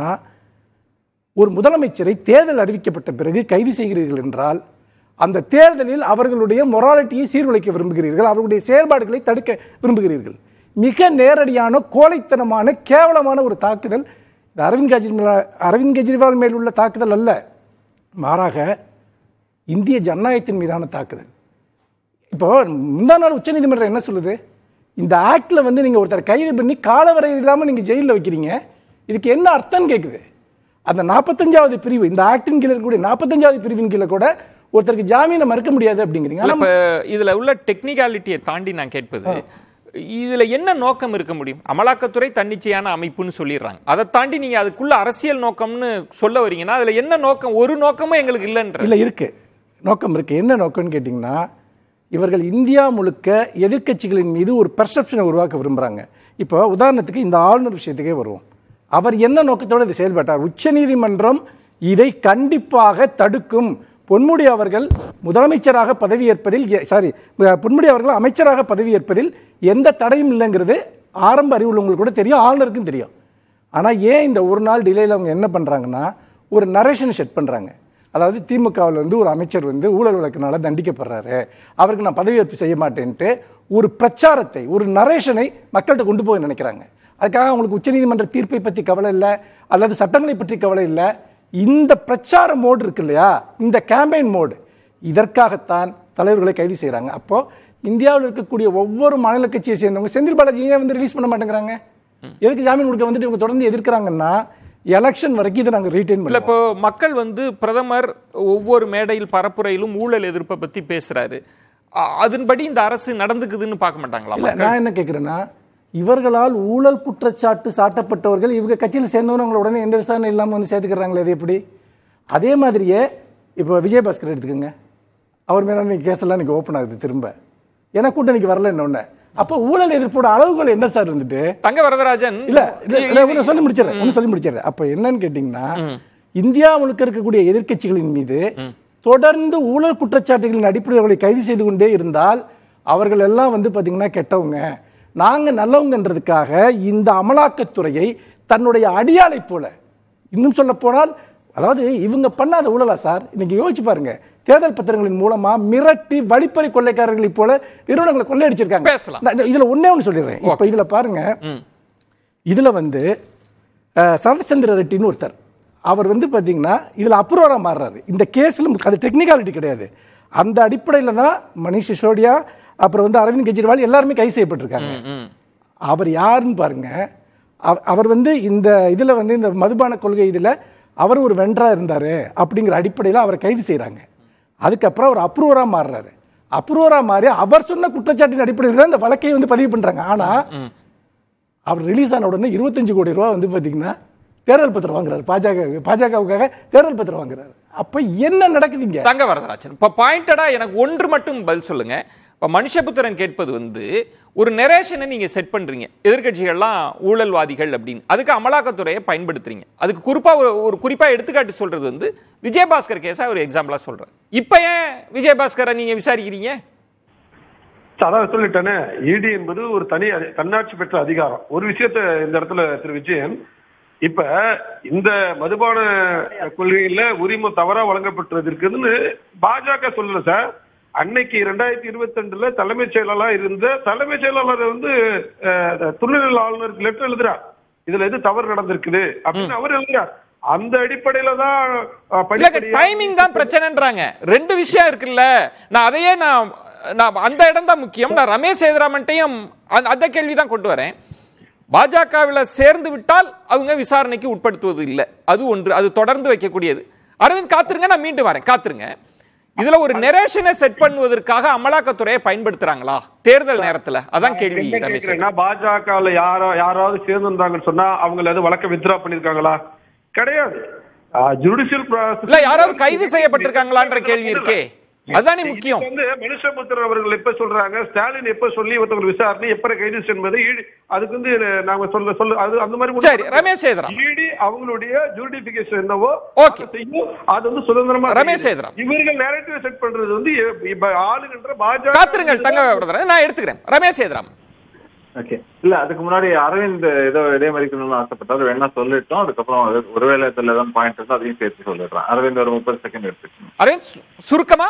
ஒரு முதலமைச்சரை தேர்தல் அறிவிக்கப்பட்ட பிறகு கைது செய்கிறீர்கள் என்றால் அந்த தேர்தலில் அவர்களுடைய மொராலிட்டியை சீர்குலைக்க விரும்புகிறீர்கள் அவர்களுடைய செயல்பாடுகளை தடுக்க விரும்புகிறீர்கள் மிக நேரடியான கோழைத்தனமான கேவலமான ஒரு தாக்குதல் இது அரவிந்த் கெஜ்ரிவால் அரவிந்த் கெஜ்ரிவால் மேல் உள்ள தாக்குதல் அல்ல மாறாக இந்திய ஜனநாயகத்தின் மீதான தாக்குதல் இப்போ முந்தா நாள் உச்சநீதிமன்றம் என்ன சொல்லுது இந்த ஆக்ட்ல வந்து நீங்க ஒருத்தர் கைது பண்ணி காலவரை இல்லாம நீங்க ஜெயிலில் வைக்கிறீங்க இதுக்கு என்ன அர்த்தம் கேக்குது அந்த நாற்பத்தஞ்சாவது பிரிவு இந்த ஆக்டின் கீழே இருக்கக்கூடிய நாற்பத்தஞ்சாவது பிரிவின் கீழே கூட ஒருத்தருக்கு ஜாமீனை மறுக்க முடியாது அப்படிங்கிறீங்க இல்ல, ஆனா இப்ப இதுல உள்ள டெக்னிக்காலிட்டியை தாண்டி நான் கேட்பது இதுல என்ன நோக்கம் இருக்க முடியும் அமலாக்கத்துறை தன்னிச்சையான அமைப்புன்னு சொல்லிடுறாங்க அதை தாண்டி நீங்க அதுக்குள்ள அரசியல் நோக்கம்னு சொல்ல வரீங்கன்னா அதுல என்ன நோக்கம் ஒரு நோக்கமும் எங்களுக்கு இல்லைன்ற இல்ல இருக்கு நோக்கம் இருக்கு என்ன நோக்கம்னு கேட்டிங்கன்னா இவர்கள் இந்தியா முழுக்க எதிர்க்கட்சிகளின் மீது ஒரு பெர்செப்ஷனை உருவாக்க விரும்புறாங்க இப்போ உதாரணத்துக்கு இந்த ஆளுநர் விஷயத்துக்கே வருவோம் அவர் என்ன நோக்கத்தோடு இதை செயல்பட்டார் உச்சநீதிமன்றம் இதை கண்டிப்பாக தடுக்கும் பொன்முடி அவர்கள் முதலமைச்சராக பதவியேற்பதில் சாரி பொன்முடி அவர்கள் அமைச்சராக பதவியேற்பதில் எந்த தடையும் இல்லைங்கிறது ஆரம்ப அறிவு உள்ளவங்களுக்கு கூட தெரியும் ஆளுநருக்கும் தெரியும் ஆனால் ஏன் இந்த ஒரு நாள் டிலேயில் அவங்க என்ன பண்ணுறாங்கன்னா ஒரு நரேஷன் செட் பண்ணுறாங்க அதாவது திமுகவில் வந்து ஒரு அமைச்சர் வந்து ஊழல் வழக்கினால தண்டிக்கப்படுறாரு அவருக்கு நான் பதவியேற்பு செய்ய மாட்டேன்ட்டு ஒரு பிரச்சாரத்தை ஒரு நரேஷனை மக்கள்கிட்ட கொண்டு போய் நினைக்கிறாங்க அதுக்காக அவங்களுக்கு உச்சநீதிமன்ற தீர்ப்பை பற்றி கவலை இல்லை அல்லது சட்டங்களை பற்றி கவலை இல்லை இந்த பிரச்சார மோடு இருக்கு இல்லையா இந்த கேம்பெயின் மோடு இதற்காகத்தான் தலைவர்களை கைது செய்கிறாங்க அப்போ இந்தியாவில் இருக்கக்கூடிய ஒவ்வொரு மாநில கட்சியை சேர்ந்தவங்க செந்தில் பாலாஜி ஏன் வந்து ரிலீஸ் பண்ண மாட்டேங்கிறாங்க எதுக்கு ஜாமீன் கொடுக்க வந்துட்டு இவங்க தொடர்ந்து எதிர்க்கிறாங்கன்னா எலெக்ஷன் வரைக்கும் இதை நாங்கள் ரீட்டைன் இல்ல பண்ணல இப்போ மக்கள் வந்து பிரதமர் ஒவ்வொரு மேடையில் பரப்புரையிலும் ஊழல் எதிர்ப்பை பத்தி பேசுறாரு அ- அதன்படி இந்த அரசு நடந்துக்குதுன்னு பார்க்க மாட்டாங்களா இல்ல மக்கள்? நான் என்ன கேட்குறேன்னா இவர்களால் ஊழல் குற்றச்சாட்டு சாட்டப்பட்டவர்கள் இவங்க கட்சியில் சேர்ந்தவங்க அவங்கள உடனே எந்த விசாரணை இல்லாமல் வந்து சேர்த்துக்கிறாங்களே அது எப்படி அதே மாதிரியே இப்போ விஜயபாஸ்கர் எடுத்துக்கோங்க அவர் மேலே இன்னைக்கு கேஸ் எல்லாம் இன்னைக்கு ஓப்பன் ஆகுது திரும்ப ஏன்னா கூட்டணிக்கு வரல இன்னொன்னு அப்போ ஊழல் எதிர்ப்போட அளவுகள் என்ன சார் இருந்துட்டு தங்க வரதராஜன் இல்ல இல்ல, இல்ல ஒண்ணு சொல்லி முடிச்சிடறேன் ஒண்ணு சொல்லி முடிச்சிடறேன் அப்ப என்னன்னு கேட்டீங்கன்னா இந்தியா முழுக்க இருக்கக்கூடிய எதிர்க்கட்சிகளின் மீது தொடர்ந்து ஊழல் குற்றச்சாட்டுகளின் அடிப்படையில் அவர்களை கைது செய்து கொண்டே இருந்தால் அவர்கள் எல்லாம் வந்து பாத்தீங்கன்னா கெட்டவங்க நாங்க நல்லவங்கன்றதுக்காக இந்த அமலாக்கத்துறையை தன்னுடைய அடியாளை போல இன்னும் சொல்ல போனால் அதாவது இவங்க பண்ணாத ஊழலா சார் இன்னைக்கு யோசிச்சு பாருங்க தேர்தல் பத்திரங்களின் மூலமா மிரட்டி வழிப்பறி கொள்ளைக்காரர்களைப் போல நிறுவனங்களை கொள்ளையடிச்சிருக்காங்க பேசலாம். நான் இதுல ஒண்ணே ஒண்ணு சொல்லிடுறேன் இப்ப இதுல பாருங்க இதுல வந்து அஹ், சரத்சந்திர ரெட்டின்னு ஒருத்தர் அவர் வந்து பாத்தீங்கன்னா இதுல அப்ரூவரா மாறுறாரு இந்த கேஸ்ல அது டெக்னிக்காலிட்டி கிடையாது அந்த அடிப்படையில தான் மணிஷ் சிசோடியா அப்புறம் வந்து அரவிந்த் கெஜ்ரிவால் எல்லாருமே கைது செய்யப்பட்டிருக்காங்க அவர் யாருன்னு பாருங்க அவ- அவர் வந்து இந்த இதுல வந்து இந்த மதுபான கொள்கை இதுல அவர் ஒரு வென்றா இருந்தாரு அப்படிங்கிற அடிப்படையில் அவரை கைது செய்றாங்க அதுக்கப்புறம் அவர் அப்ரூவரா மாறுறாரு அப்ரூவரா மாறி அவர் சொன்ன குற்றச்சாட்டின் அடிப்படையில் தான் இந்த வழக்கையை வந்து பதிவு பண்றாங்க ஆனா அவர் ரிலீஸ் ஆன உடனே இருபத்தஞ்சு கோடி ரூபா வந்து பாத்தீங்கன்னா தேர்தல் பத்திரம் வாங்குறாரு பாஜக பாஜகவுக்காக தேர்தல் பத்திரம் வாங்குறாரு அப்ப என்ன நடக்குதுங்க தங்க வரதராஜன் இப்ப பாயிண்டடா எனக்கு ஒன்று மட்டும் பதில் சொல்லுங்க இப்ப மனுஷபுத்திரன் கேட்பது வந்து ஒரு நெரேஷனை நீங்க செட் பண்றீங்க எதிர்க்கட்சிகள்லாம் ஊழல்வாதிகள் அப்படின்னு அதுக்கு அமலாக்கத்துறையை பயன்படுத்துறீங்க அதுக்கு குறிப்பா ஒரு ஒரு குறிப்பா எடுத்துக்காட்டு சொல்றது வந்து விஜயபாஸ்கர் கேஸா ஒரு எக்ஸாம்பிளா சொல்றேன் இப்ப ஏன் விஜயபாஸ்கரை நீங்க விசாரிக்கிறீங்க அதான் சொல்லிட்டேனே இடி என்பது ஒரு தனி அதி- தன்னாட்சி பெற்ற அதிகாரம் ஒரு விஷயத்த இந்த இடத்துல திரு விஜயன் இப்ப இந்த மதுபான கொள்கையில உரிமம் தவறா வழங்கப்பட்டிருக்குன்னு பாஜக சொல்லல சார் அன்னைக்கு ரெண்டாயிரத்தி இருபத்தி ரெண்டுல தலைமைச் செயலாளர் இருந்த தலைமைச் செயலாளர் வந்து அஹ், துணைநிலை ஆளுநருக்கு லெட்டர் எழுதுறார் இதுல எது தவறு நடந்திருக்குது அப்படின்னு அவர் எழுதுறார் அந்த அடிப்படையில தான் அஹ், இல்ல படிப்படியா- டைமிங் தான் பிரச்சனைன்றாங்க ரெண்டு விஷயம் இருக்குல்ல நான் அதையே நான் நான் அந்த இடம் தான் முக்கியம் நான் ரமேஷ் சேதுராமன்ட்டையும் அந்த- அந்த கேள்வி தான் கொண்டு வரேன் பாஜகவில் சேர்ந்து விட்டால் அவங்க விசாரணைக்கு உட்படுத்துவது இல்லை அது ஒன்று அது தொடர்ந்து வைக்கக்கூடியது அரவிந்த் காத்துருங்க நான் மீண்டும் வரேன் காத்துருங்க இதுல ஒரு நெரேஷனை செட் பண்ணுவதற்காக அமலாக்கத்துறையை பயன்படுத்துறாங்களா தேர்தல் நேரத்துல அதான் கேள்வி என்ன ரமேஷ் கேக்குறேன்னா பாஜகல யாரோ யாராவது சேர்ந்திருந்தாங்கன்னு சொன்னா அவங்கள எதுவும் வழக்க வித்ரா பண்ணிருக்காங்களா கிடையாது ஜுடிஷியல் இல்ல யாராவது கைது செய்யப்பட்டிருக்காங்களான்ற கேள்வி இருக்கே அதுதானே முக்கியம் வந்து மனுஷபுத்திரன் அவர்கள் எப்ப சொல்றாங்க ஸ்டாலின் எப்ப சொல்லி ஒருத்தவங்க விசாரணை எப்ப கைது என்பது ஈடு அதுக்கு வந்து நாங்க சொல்ல சொல்ல அது அந்த மாதிரி சரி ரமேஷ் சேதுராம் ஈடி அவங்களுடைய ஜூடிபிகேஷன் என்னவோ Okay. அதை செய்யும் அது வந்து சுதந்திரமா ரமேஷ் செய்யுது. சேதுராம். இவர்கள் நேரட்டிவ் செட் பண்றது வந்து எ- இப்ப ஆளுகின்ற பாஜக காத்திருங்கள் தங்க பிரதர் நான் எடுத்துக்கிறேன் ரமேஷ் சேதுராம் ஓகே இல்ல அதுக்கு முன்னாடி அரவிந்த் ஏதோ இடைமறிக்கணும்னு ஆசைப்பட்டாரு வேணா சொல்லிட்டோம் அதுக்கப்புறம் அது- ஒருவேளை இதுல ஏதாவது பாயிண்ட் இருந்தா அதையும் சேர்த்து சொல்லிடுறேன் அரவிந்த் ஒரு முப்பது செகண்ட் எடுத்துக்கணும் அரவிந்த் சு- சுருக்கமா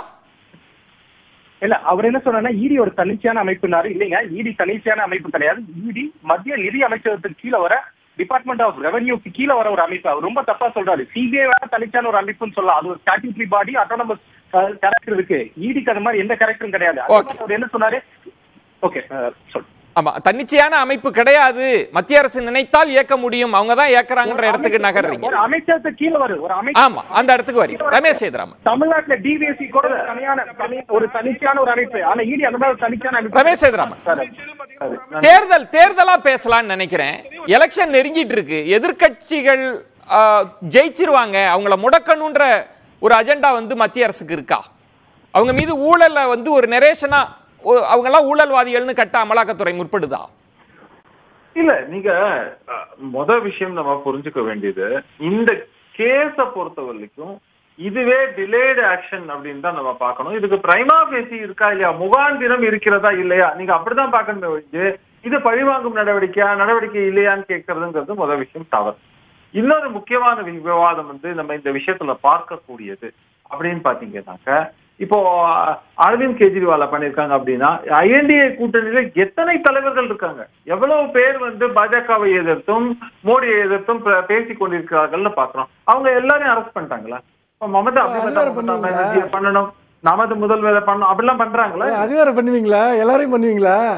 இல்ல அவர் என்ன சொன்னாருன்னா இடி ஒரு தன்னிச்சையான அமைப்புனாரு இல்லைங்க இடி தன்னிச்சையான அமைப்பு கிடையாது இடி மத்திய நிதி அமைச்சகத்துக்கு கீழே வர டிபார்ட்மெண்ட் ஆஃப் ரெவன்யூக்கு கீழே வர ஒரு அமைப்பு அவர் ரொம்ப தப்பா சொல்றாரு சிபிஐ வேற தனிச்சான ஒரு அமைப்புன்னு சொல்லலாம் அது ஒரு ஸ்டாட்யூட்டரி பாடி அட்டானமஸ் கேரக்டர் இருக்கு இடிக்கு அது மாதிரி எந்த கேரக்டரும் கிடையாது அதே மாதிரி அவர் என்ன சொன்னாரு ஓகே சொல் ஆமா தன்னிச்சையான அமைப்பு கிடையாது மத்திய அரசு நினைத்தால் இயக்க முடியும் அவங்க தான் இயக்குறாங்கன்ற இடத்துக்கு நகர்றீங்க ஒரு அமைச்சகத்துக்கு கீழே வரும் ஒரு அமைச்சர் ஆமா அந்த இடத்துக்கு வரி ரமேஷ் சேதுராமன் தமிழ்நாட்டுல டிவிஎஸ்சி கூட ஒரு தனியான தனி- ஒரு தனிச்சான ஒரு அமைப்பு ஆனா இடி அந்த மாதிரி ஒரு தனிச்சான அமைப்பு ரமேஷ் சேதுராமன் சார் தேர்தல் தேர்தலா பேசலாம்னு நினைக்கிறேன் எலெக்ஷன் நெருங்கிட்டு இருக்கு எதிர்க்கட்சிகள் ஆ, ஜெயிச்சிருவாங்க அவங்கள முடக்கணுன்ற ஒரு அஜெண்டா வந்து மத்திய அரசுக்கு இருக்கா அவங்க மீது ஊழலை வந்து ஒரு நெரேஷனா அவங்க எல்லாம் ஊழல்வாதிகள்னு கட்ட அமலாக்கத்துறை முற்படுதா இல்ல நீங்க அஹ், மொத விஷயம் நம்ம புரிஞ்சுக்க வேண்டியது இந்த கேஸ பொறுத்த வரைக்கும் இதுவே டிலேடு ஆக்ஷன் அப்படின்னு தான் நம்ம பார்க்கணும் இதுக்கு பிரைமா பேசி இருக்கா இல்லையா முகாந்திரம் இருக்கிறதா இல்லையா நீங்க அப்படிதான் பார்க்கணுமே ஒழிஞ்சு இது பழிவாங்கும் நடவடிக்கையா நடவடிக்கை இல்லையான்னு கேட்கறதுங்கிறது முதல் விஷயம் தவறு இன்னொரு முக்கியமான வி- விவாதம் வந்து நம்ம இந்த விஷயத்துல பார்க்கக்கூடியது அப்படின்னு பாத்தீங்கன்னாக்க இப்போ அஹ், அரவிந்த் கெஜ்ரிவால பண்ணிருக்காங்க அப்படின்னா ஐஎன்டிஏ கூட்டணியில எத்தனை தலைவர்கள் இருக்காங்க எவ்வளவு பேர் வந்து பாஜகவை எதிர்த்தும் மோடியை எதிர்த்தும் பே- பேசிக் கொண்டிருக்கிறார்கள்னு பாக்குறோம் அவங்க எல்லாரையும் அரெஸ்ட் பண்ணிட்டாங்களா இப்ப மமதா அது வேற மமதா பண்ணுவீங்களா? பானர்ஜியை பண்ணணும் நமது முதல்வரை பண்ணணும் அப்படிலாம் பண்றாங்களா அது வேற பண்ணுவீங்களா எல்லாரையும் பண்ணுவீங்களா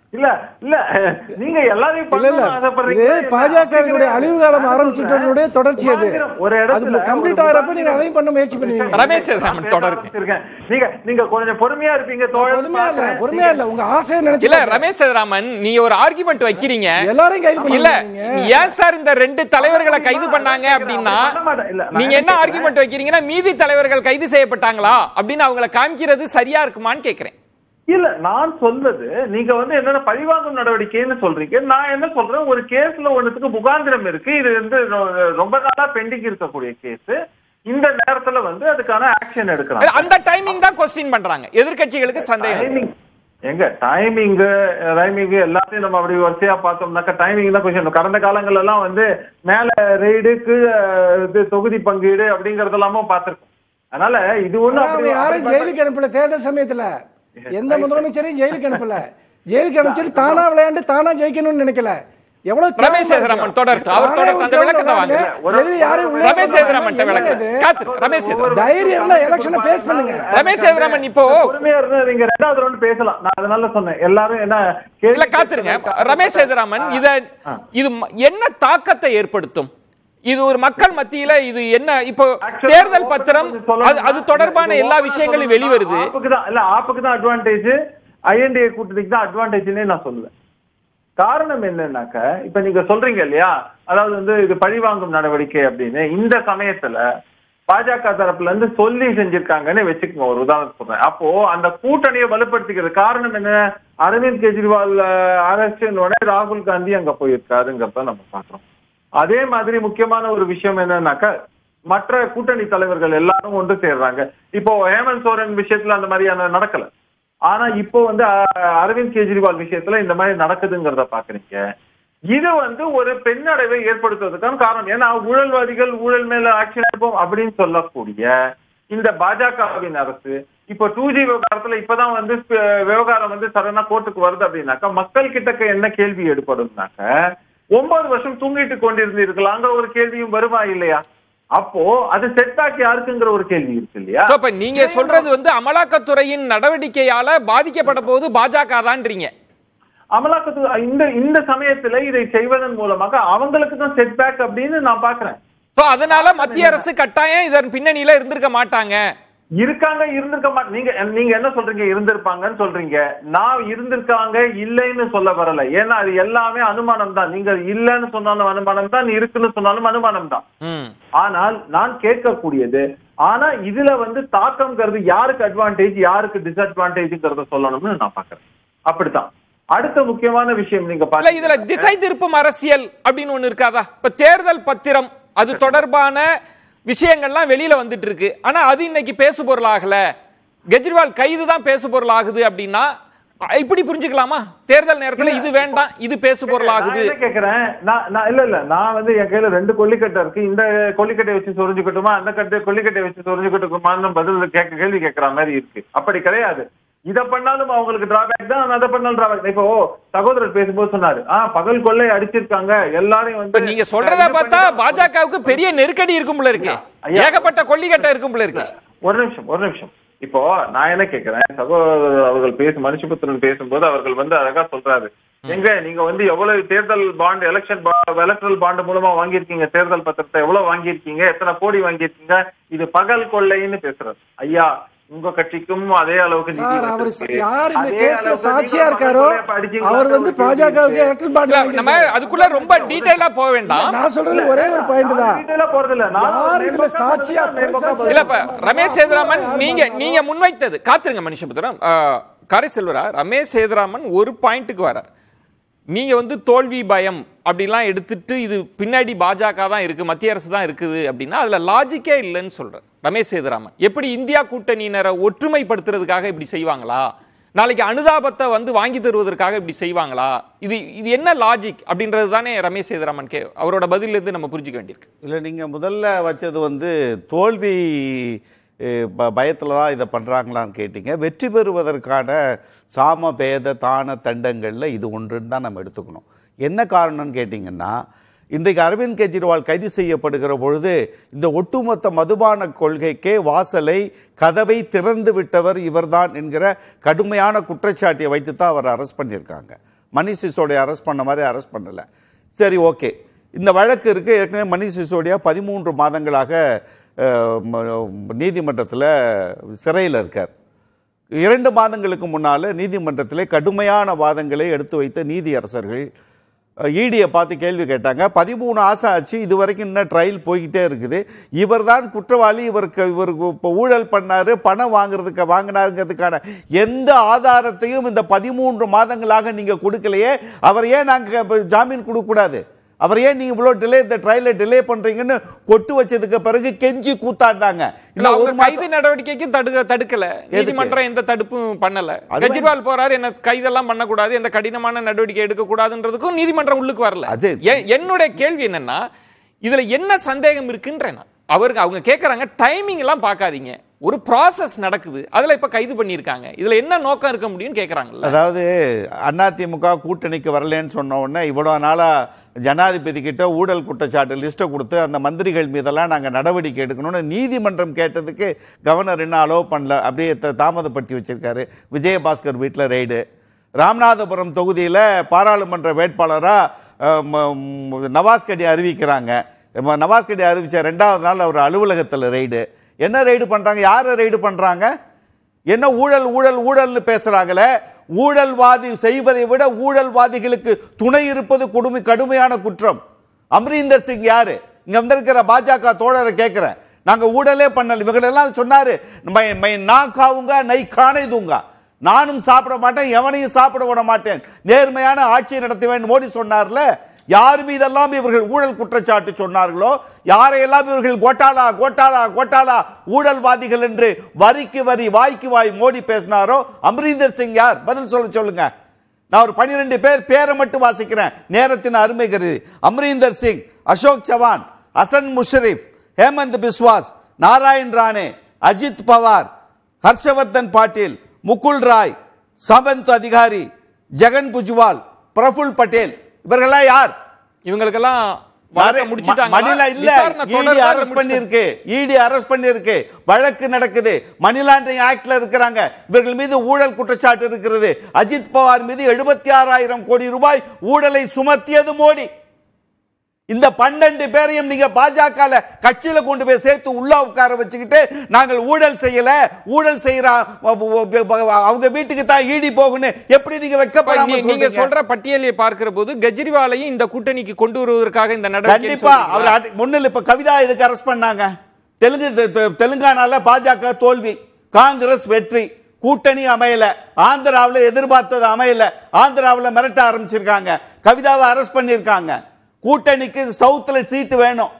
இல்ல இல்ல நீங்க எல்லாரையும் இல்ல இல்ல பண்ணணும்னு ஆசைப்படுறீங்க. இது பாஜகவினுடைய அழிவு காலம் ஆரம்பிச்சிட்டோடைய தொடர்ச்சி அது ஒரு இடத்துல அது கம்ப்ளீட் ஆகிறப்ப நீங்க அதையும் பண்ண முயற்சி பண்ணுவீங்க ரமேஷ் சேதுராமன் தொடருங்க. ஆரம்பிச்சிருக்கேன். நீங்க நீங்க கொஞ்சம் பொறுமையா இருப்பீங்க தோழர் பொறுமையா இல்ல பார்க்கிறேன். பொறுமையா இல்ல உங்க ஆசையை இல்ல நினைச்சு ரமேஷ் சேதுராமன் நீங்க ஒரு ஆர்குமெண்ட் வைக்கிறீங்க எல்லாரையும் கைது இல்ல பண்ணுவீங்க ஏன் சார் இந்த ரெண்டு தலைவர்களை கைது பண்ணாங்க அப்படின்னா பண்ண மாட்டேன். இல்ல, நான் நீங்க என்ன கேக்குறேன். ஆர்குமெண்ட் வைக்கிறீங்கன்னா மீதி தலைவர்கள் கைது செய்யப்பட்டாங்களா அப்படின்னு அவங்கள காமிக்கிறது சரியா இருக்குமான்னு கேக்குறேன் இல்ல நான் சொல்வது நீங்க வந்து என்னென்ன பழிவாங்கும் நடவடிக்கைன்னு சொல்றீங்க நான் என்ன சொல்றேன் ஒரு கேஸ்ல ஒண்ணுத்துக்கு முகாந்திரம் இருக்கு இது வந்து ரொ- ரொம்ப நாளா பெண்டிங் இருக்கக்கூடிய கேஸ் இந்த நேரத்துல வந்து அதுக்கான ஆக்ஷன் எடுக்கிறாங்க அந்த டைமிங் தான் கொஸ்டின் பண்றாங்க எதிர்க்கட்சிகளுக்கு சந்தேகம் இருக்கு. டைமிங் எங்க டைமிங் டைமிங் எல்லாத்தையும் நம்ம அப்படி வரிசையா பார்த்தோம்னாக்கா டைமிங் தான் கொஞ்சம் கடந்த காலங்கள் எல்லாம் வந்து மேல ரெய்டு கீழே இது தொகுதி பங்கீடு அப்படிங்கறதெல்லாமும் பார்த்திருக்கோம் அதனால இது ஒண்ணு ஆனா, அவங்க யாரையும் ஜெயிலுக்கு அனுப்பல தேர்தல் சமயத்துல எந்த முதலமைச்சரையும் ஜெயிலுக்கு அனுப்பல ஜெயிலுக்கு அனுப்பிச்சிட்டு தானா விளையாண்டு தானா ஜெயிக்கணும்னு நினைக்கல எவ்வளவு ரமேஷ் சேதுராமன் தொடர்ந்து அவர் தொடர்ந்து அந்த விளக்கத்தை வாங்க எதிரி யாரையும் உள்ளே ரமேஷ் சேதுராமன் என்னங்க விளக்கம் இது? காத்து ரமேஷ் சேதுராமன் தைரியம் இருந்தா எலெக்ஷனை ஃபேஸ் பண்ணுங்க ரமேஷ் சேதுராமன் இப்போ பொறுமையா இருந்தா நீங்க ரெண்டாவது ரவுண்ட் பேசலாம் நான் அதனால சொன்னேன் எல்லாரும் என்ன கேள்வி இல்ல காத்துருங்க ரமேஷ் சேதுராமன் இத இது ம- என்ன தாக்கத்தை ஏற்படுத்தும் இது ஒரு மக்கள் மத்தியில இது என்ன இப்போ Actually, தேர்தல் பத்திரம் கொஞ்சம் சொல்லணும்னா, அது அது தொடர்பான இது எல்லா open ஆ விஷயங்களும் சொல்லணும்னா, வெளிவருது ஆப்புக்கு தான் இல்ல ஆப்புக்கு தான் அட்வான்டேஜ் ஐஎன்டிஏ கூட்டணிக்கு தான் அட்வான்டேஜ்னே நான் சொல்லுவேன் காரணம் என்னன்னாக்க இப்ப நீங்க சொல்றீங்க இல்லையா அதாவது வந்து இது பழிவாங்கும் நடவடிக்கை அப்படின்னு இந்த சமயத்துல பாஜக தரப்புல இருந்து சொல்லி செஞ்சிருக்காங்கன்னு வச்சுக்கோங்க ஒரு உதாரணம் சொல்றேன் அப்போ அந்த கூட்டணியை வலுப்படுத்திக்கிறது காரணம் என்ன அரவிந்த் கெஜ்ரிவால் அரசினோட ராகுல் காந்தி அங்க போயிருக்காருங்கிறத நம்ம பாக்குறோம் அதே மாதிரி முக்கியமான ஒரு விஷயம் என்னன்னாக்கா மற்ற கூட்டணி தலைவர்கள் எல்லாரும் ஒன்று சேர்றாங்க இப்போ ஹேமந்த் சோரன் விஷயத்துல அந்த மாதிரியான நடக்கல ஆனா இப்போ வந்து அஹ், அரவிந்த் கெஜ்ரிவால் விஷயத்துல இந்த மாதிரி நடக்குதுங்கிறத பாக்குறீங்க இது வந்து ஒரு பெண்ணடைவை ஏற்படுத்துவதற்கான காரணம் ஏன்னா ஊழல்வாதிகள் ஊழல் மேல ஆக்ஷன் எடுப்போம் அப்படின்னு சொல்லக்கூடிய இந்த பாஜகவின் அரசு இப்போ டூ ஜி விவகாரத்துல இப்பதான் வந்து அஹ், விவகாரம் வந்து சடனா கோர்ட்டுக்கு வருது அப்படின்னாக்கா மக்கள் கிட்டக்க என்ன கேள்வி எடுப்படும்னாக்க ஒன்பது வருஷம் தூங்கிட்டு கொண்டிருந்தீர்களாங்கிற ஒரு கேள்வியும் வருமா இல்லையா அப்போ அது செட்பேக் யாருக்குங்கிற ஒரு கேள்வி இருக்கு இல்லையா So, இப்ப நீங்க சொல்றது வந்து அமலாக்கத்துறையின் நடவடிக்கையால பாதிக்கப்பட போது பாஜக தான்றீங்க அமலாக்கத்து இந்த இந்த சமயத்துல இதை செய்வதன் மூலமாக அவங்களுக்கு தான் செட்பேக் அப்படின்னு நான் பாக்குறேன் So, அதனால மத்திய அரசு கட்டாயம் இதன் பின்னணியில இருந்திருக்க மாட்டாங்க இருக்காங்க இருந்திருக்க மாட்டேன் நீங்க நீங்க என்ன சொல்றீங்க இருந்திருப்பாங்கன்னு சொல்றீங்க நான் இருந்திருக்காங்க இல்லைன்னு சொல்ல வரல ஏன்னா அது எல்லாமே அனுமானம் தான் நீங்க இல்லைன்னு சொன்னாலும் அனுமானம் தான் இருக்குன்னு சொன்னாலும் அனுமானம் தான் ம். ஆனால் நான் கேட்கக்கூடியது ஆனா இதுல வந்து தாக்கம்ங்கிறது யாருக்கு அட்வான்டேஜ் யாருக்கு டிஸ்அட்வான்டேஜ்ங்கிறத சொல்லணும்னு நான் பாக்குறேன் அப்படித்தான் அடுத்த முக்கியமான விஷயம் நீங்க இல்ல இதுல பாத்தீங்கன்னா- திசை திருப்பும் அரசியல் அப்படின்னு ஒண்ணு இருக்காதா இப்ப தேர்தல் பத்திரம் அது தொடர்பான விஷயங்கள்லாம் வெளியில வந்துட்டு இருக்கு ஆனா அது இன்னைக்கு பேசு பொருளாகல கெஜ்ரிவால் கைது தான் பேசு பொருள் ஆகுது அப்படின்னா அ- இப்படி புரிஞ்சுக்கலாமா தேர்தல் நேரத்துல இது வேண்டாம் இது பேசு பொருள் ஆகுது நான் என்ன கேக்குறேன் நான் நான் இல்ல இல்ல நான் வந்து என் கையில ரெண்டு கொல்லிக்கட்டை இருக்கு இந்த கொல்லிக்கட்டை வச்சு சொரிஞ்சுக்கட்டுமா அந்த கட்டை கொல்லிக்கட்டை வச்சு சொரிஞ்சுக்கட்டுமான்னு பதில் கேட்க கேள்வி கேட்கற மாதிரி இருக்கு அப்படி கிடையாது இத பண்ணாலும் அவங்களுக்கு டிராபேக் தான் அதை பண்ணாலும் டிராபேக் இப்போ சகோதரர் பேசும்போது சொன்னாரு ஆ பகல் கொள்ளை அடிச்சிருக்காங்க எல்லாரையும் இப்ப வந்து நீங்க சொல்றத இது பார்த்தா பண்ணி- பாஜகவுக்கு பெரிய நெருக்கடி இருக்கும் போல இருக்கு ஐயா. ஏகப்பட்ட கொல்லிக்கட்டை இருக்கும் போல இருக்கு ஒரு நிமிஷம் ஒரு நிமிஷம் இப்போ நான் என்ன கேக்குறேன் சகோதரர் அவர்கள் பேசும் மனுஷபுத்திரன் பேசும்போது அவர்கள் வந்து அழகா சொல்றாரு எங்க நீங்க வந்து எவ்வளவு தேர்தல் பாண்ட் எலெக்ஷன் எலக்ட்ரல் பாண்ட் மூலமா வாங்கியிருக்கீங்க தேர்தல் பத்திரத்தை எவ்வளவு வாங்கியிருக்கீங்க எத்தனை கோடி வாங்கியிருக்கீங்க இது பகல் கொள்ளைன்னு பேசுறாரு ஐயா உங்க கட்சிக்கும் அதே அளவுக்கு நிதி சார் அவர் வச்சிருக்கு. யார் இந்த அதே கேஸ்ல அளவுக்கு சாட்சியா நீங்க இருக்காரோ பகல் கொள்ளையை படிச்சீங்களான்ற அவர் வந்து ஒரு கேள்வி பாஜகவுக்கு இருக்கு. எலக்ட்ரிக் பாண்ட் இல்ல, நம்ம அதுக்குள்ள ரொம்ப டீடைலா போக வேண்டாம் நான் சொல்றது ஒரே ஒரு பாயிண்ட் தான் நான் detail ஆ போறது இல்ல. நான் யார் இதுல மேம்போக்கா சாட்சியா பதில் மேம்போக்கா பிரசாட்சியா- இல்ல இப்ப ரமேஷ் சேதுராமன் நீங்க நீங்க முன்வைத்தது காத்துருங்க மனுஷபுத்திரம் காரை செல்வரா ரமேஷ் சேதுராமன் ஒரு பாயிண்ட்டுக்கு வரார் நீங்க வந்து தோல்வி பயம் அப்படிலாம் எடுத்துட்டு இது பின்னாடி பாஜக தான் இருக்கு மத்திய அரசு தான் இருக்குது அப்படின்னா அதுல லாஜிக்கே இல்லைன்னு சொல்ற ரமேஷ் சேதுராமன் எப்படி இந்தியா கூட்டணியினரை ஒற்றுமைப்படுத்துறதுக்காக இப்படி செய்வாங்களா நாளைக்கு அனுதாபத்தை வந்து வாங்கி தருவதற்காக இப்படி செய்வாங்களா இது இது என்ன லாஜிக் அப்படின்றது தானே ரமேஷ் சேதுராமன் கே அவரோட பதில இருந்து நம்ம புரிஞ்சுக்க வேண்டியிருக்கு இல்லை நீங்கள் முதல்ல வச்சது வந்து தோல்வி பயத்தில் தான் இதை பண்ணுறாங்களான்னு கேட்டீங்க வெற்றி பெறுவதற்கான சாம பேத தான தண்டங்களில் இது ஒன்றுன்னு தான் நம்ம எடுத்துக்கணும் என்ன காரணம்னு கேட்டிங்கன்னா இன்றைக்கு அரவிந்த் கெஜ்ரிவால் கைது செய்யப்படுகிற பொழுது இந்த ஒட்டுமொத்த மதுபான கொள்கைக்கே வாசலை கதவை திறந்து விட்டவர் இவர்தான் என்கிற கடுமையான குற்றச்சாட்டை வைத்து தான் அவர் அரெஸ்ட் பண்ணியிருக்காங்க மணிஷ் சிசோடியா அரெஸ்ட் பண்ண மாதிரி அரெஸ்ட் பண்ணல சரி ஓகே இந்த வழக்கு இருக்கு ஏற்கனவே மணிஷ் சிசோடியா பதிமூன்று மாதங்களாக நீதிமன்றத்தில் சிறையில் இருக்கார் இரண்டு மாதங்களுக்கு முன்னால் நீதிமன்றத்திலே கடுமையான வாதங்களை எடுத்து வைத்த நீதியரசர்கள் ஈடியை பார்த்து கேள்வி கேட்டாங்க பதிமூணு ஆசை ஆச்சு இது வரைக்கும் இன்னும் ட்ரையல் போய்கிட்டே இருக்குது இவர் தான் குற்றவாளி இவருக்கு இவருக்கு இப்போ ஊழல் பண்ணாரு பணம் வாங்குறதுக்கு வாங்கினாருங்கிறதுக்கான எந்த ஆதாரத்தையும் இந்த பதிமூன்று மாதங்களாக நீங்கள் கொடுக்கலையே அவர் ஏன் நாங்கள் ஜாமீன் கொடுக்கக்கூடாது அவர் ஏன் நீங்க இவ்வளவு டிலே இந்த ட்ரையலை டிலே பண்றீங்கன்னு கொட்டு வச்சதுக்கு பிறகு கெஞ்சி கூத்தாண்டாங்க இல்ல இன்னும் அவங்க ஒரு மாசம் கைது நடவடிக்கைக்கும் தடுக்க தடுக்கல நீதிமன்றம் எந்த தடுப்பும் பண்ணல அது கெஜ்ரிவால் போறாரு என்ன கைதெல்லாம் பண்ணக்கூடாது எந்த கடினமான நடவடிக்கை எடுக்க கூடாதுன்றதுக்கும் நீதிமன்றம் உள்ளுக்கு வரல அது- எ- என்னுடைய கேள்வி என்னன்னா இதுல என்ன சந்தேகம் இருக்குன்றேன் நான். அவருக்கு அவங்க கேக்குறாங்க டைமிங் எல்லாம் பார்க்காதீங்க ஒரு ப்ராசஸ் நடக்குது அதுல இப்ப கைது பண்ணிருக்காங்க இதுல என்ன நோக்கம் இருக்க முடியும்னு கேக்குறாங்கல்ல அதாவது அதிமுக கூட்டணிக்கு வரலன்னு சொன்ன உடனே இவ்வளோ நாளா ஜனாதிபதி கிட்ட ஊழல் குற்றச்சாட்டு லிஸ்ட்டை கொடுத்து அந்த மந்திரிகள் மீதெல்லாம் நாங்கள் நடவடிக்கை எடுக்கணும்னு நீதிமன்றம் கேட்டதுக்கு கவர்னர் இன்னும் அலோவ் பண்ணல அப்படியே த- தாமதப்படுத்தி வச்சிருக்காரு விஜயபாஸ்கர் வீட்டில் ரெய்டு ராமநாதபுரம் தொகுதியில் பாராளுமன்ற வேட்பாளராக நவாஸ்கடி அறிவிக்கிறாங்க ம- நவாஸ்கடி அறிவிச்ச ரெண்டாவது நாள் அவர் அலுவலகத்தில் ரெய்டு என்ன ரெய்டு பண்ணுறாங்க யாரை ரெய்டு பண்ணுறாங்க என்ன ஊழல் ஊழல் ஊழல்னு பேசுறாங்களே ஊழல்வாதி செய்வதை விட ஊழல்வாதிகளுக்கு துணை இருப்பது கொடுமை கடுமையான குற்றம் அம்ரீந்தர் சிங் யாரு இங்க வந்திருக்கிற பாஜக தோழரை கேட்கிறேன் நாங்க ஊழலே பண்ணல இவங்களெல்லாம் சொன்னாரு மை மை நான் காவுங்க நை காணை தூங்க நானும் சாப்பிட மாட்டேன் எவனையும் சாப்பிட விட மாட்டேன் நேர்மையான ஆட்சியை நடத்துவேன் மோடி சொன்னார்ல யார் மீதெல்லாம் இவர்கள் ஊழல் குற்றச்சாட்டு சொன்னார்களோ யாரையெல்லாம் இவர்கள் கோட்டாளா கோட்டாளா கோட்டாளா ஊழல்வாதிகள் என்று வரிக்கு வரி வாய்க்கு வாய் மோடி பேசினாரோ அம்ரீந்தர் சிங் யார் பதில் சொல்ல சொல்லுங்க நான் ஒரு பனிரெண்டு பேர் பேரை மட்டும் வாசிக்கிறேன் நேரத்தின் அருமை கருதி அம்ரீந்தர் சிங் அசோக் சவான் ஹசன் முஷரிப் ஹேமந்த் பிஸ்வாஸ் நாராயண் ராணே அஜித் பவார் ஹர்ஷவர்தன் பாட்டீல் முகுல் ராய் சவந்த் அதிகாரி ஜெகன் புஜ்வால் பிரஃபுல் பட்டேல் இவர்கள்லாம் யார் இவங்களுக்கெல்லாம் வழக்கை முடிச்சிட்டாங்களா? மணிலா இல்ல விசாரணை இடி தொடருதா இல்ல அரெஸ்ட் முடிச்சிட்டாங்களா? பண்ணிருக்கு இடி அரெஸ்ட் பண்ணிருக்கு வழக்கு நடக்குது மணி லாண்டரிங் ஆக்ட்ல இருக்கிறாங்க இவர்கள் மீது ஊழல் குற்றச்சாட்டு இருக்கிறது அஜித் பவார் மீது எழுபத்தி ஆறாயிரம் கோடி ரூபாய் ஊழலை சுமத்தியது மோடி இந்த பன்னெண்டு பேரையும் நீங்க பாஜக கட்சியில கொண்டு போய் சேர்த்து உள்ள உட்கார வச்சுக்கிட்டு நாங்கள் ஊழல் செய்யல ஊழல் செய்யற அவங்க வீட்டுக்கு தான் ஈடி போகணும் எப்படி நீங்க வெக்கப்படாம நீ- நீங்க சொல்றீங்க சொல்ற பட்டியலை பார்க்கிற போது கெஜ்ரிவாலையும் இந்த கூட்டணிக்கு கொண்டு வருவதற்காக இந்த நடவடிக்கை கண்டிப்பா அவர் அடி- முன்னில் இப்ப கவிதா எதுக்கு அரெஸ்ட் பண்ணாங்க தெலுங்கு தெ- தெ- தெலுங்கானால பாஜக தோல்வி காங்கிரஸ் வெற்றி கூட்டணி அமையல ஆந்திராவில் எதிர்பார்த்தது அமையல ஆந்திராவில் மிரட்ட ஆரம்பிச்சிருக்காங்க கவிதாவை அரெஸ்ட் பண்ணிருக்காங்க கூட்டணிக்கு சவுத்துல சீட்டு வேணும்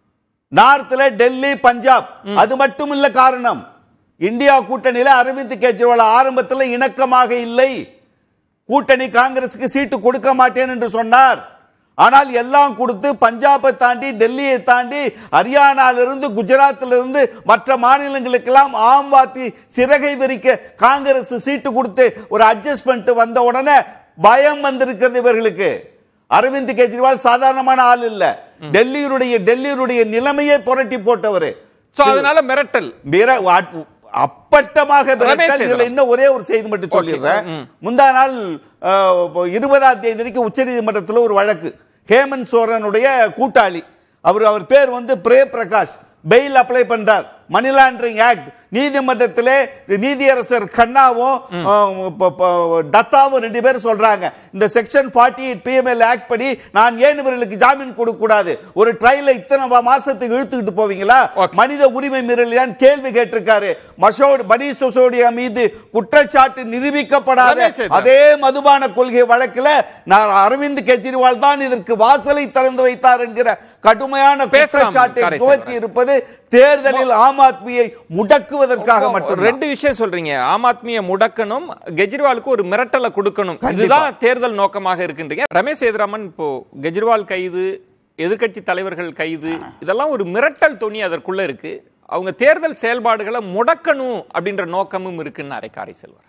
நார்த்ல டெல்லி பஞ்சாப் அது மட்டும் இல்ல காரணம் இந்தியா கூட்டணியில அரவிந்த் கெஜ்ரிவால் ஆரம்பத்தில் இணக்கமாக இல்லை கூட்டணி காங்கிரசுக்கு சீட்டு கொடுக்க மாட்டேன் என்று சொன்னார் ஆனால் எல்லாம் கொடுத்து பஞ்சாபை தாண்டி டெல்லியை தாண்டி ஹரியானாலிருந்து குஜராத்திலிருந்து மற்ற மாநிலங்களுக்கெல்லாம் ஆம் வாத்தி சிறகை விரிக்க காங்கிரஸ் சீட்டு கொடுத்து ஒரு அட்ஜஸ்ட்மெண்ட் வந்த உடனே பயம் வந்திருக்கிறது இவர்களுக்கு அரவிந்த் கெஜ்ரிவால் சாதாரணமான ஆள் இல்ல டெல்லியுடைய டெல்லியுடைய நிலைமையை புரட்டி போட்டவர் சோ அதனால மிரட்டல் மிர- அ- அப்பட்டமாக மிரட்டல். ரமேஷ் இதுல இன்னும் ஒரே ஒரு செய்தி மட்டும் சொல்லிடுறேன் முந்தா நாள் அஹ், இப்போ இருபதாம் தேதிக்கு உச்சநீதிமன்றத்தில் ஒரு வழக்கு ஹேமந்த் சோரனுடைய கூட்டாளி அவர் அவர் பேர் வந்து பிரேம் பிரகாஷ் பெயில் அப்ளை பண்றார் மணி லாண்டரிங் ஆக்ட் நீதிமன்றத்திலே நீதியரசர் கண்ணாவும் அஹ், ப- ப- தத்தாவும் ரெண்டு பேரும் சொல்றாங்க இந்த section forty eight PML act படி நான் ஏன் இவர்களுக்கு ஜாமீன் கொடுக்க கூடாது ஒரு ட்ரையலை இத்தனை வா- மாசத்துக்கு இழுத்துக்கிட்டு போவீங்களா மனித உரிமை மீறலியான் கேள்வி கேட்டிருக்காரு மசோட் மணி சிசோடியா மீது குற்றச்சாட்டு நிரூபிக்கப்படாத ரமேஷ் சேத்ரா. அதே மதுபான கொள்கை வழக்குல நான் அரவிந்த் கெஜ்ரிவால் தான் இதற்கு வாசலை திறந்து வைத்தார் என்கிற கடுமையான பேசலாம், குற்றச்சாட்டை காரை சுமத்தி இருப்பது தேர்தலில் ஆம் ஆத்மியை முடக்குவதற்காக மட்டும் ரெண்டு விஷயம் சொல்றீங்க ஆம் ஆத்மியை முடக்கணும் கெஜ்ரிவாலுக்கு ஒரு மிரட்டலை கொடுக்கணும் இதுதான் தேர்தல் நோக்கமாக இருக்கின்றீங்க ரமேஷ் சேதுராமன் இப்போ கெஜ்ரிவால் கைது எதிர்க்கட்சி தலைவர்கள் கைது இதெல்லாம் ஒரு மிரட்டல் துணி அதற்குள்ள இருக்கு அவங்க தேர்தல் செயல்பாடுகளை முடக்கணும் அப்படின்ற நோக்கமும் இருக்குன்னு அரைக்காரை செல்வார்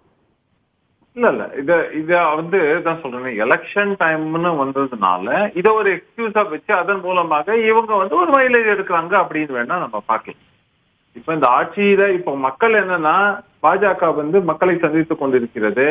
இல்ல இல்ல இத இத வந்து தான் சொல்றேன் எலெக்ஷன் டைம்னு வந்ததுனால இத ஒரு எக்ஸ்கியூஸா வச்சு அதன் மூலமாக இவங்க வந்து ஒரு மைலேஜ் எடுக்கிறாங்க அப்படின்னு வேணா நம்ம பார்க்கலாம் இப்ப இந்த ஆட்சியில இப்ப மக்கள் என்னன்னா பாஜக வந்து மக்களை சந்தித்துக் கொண்டிருக்கிறது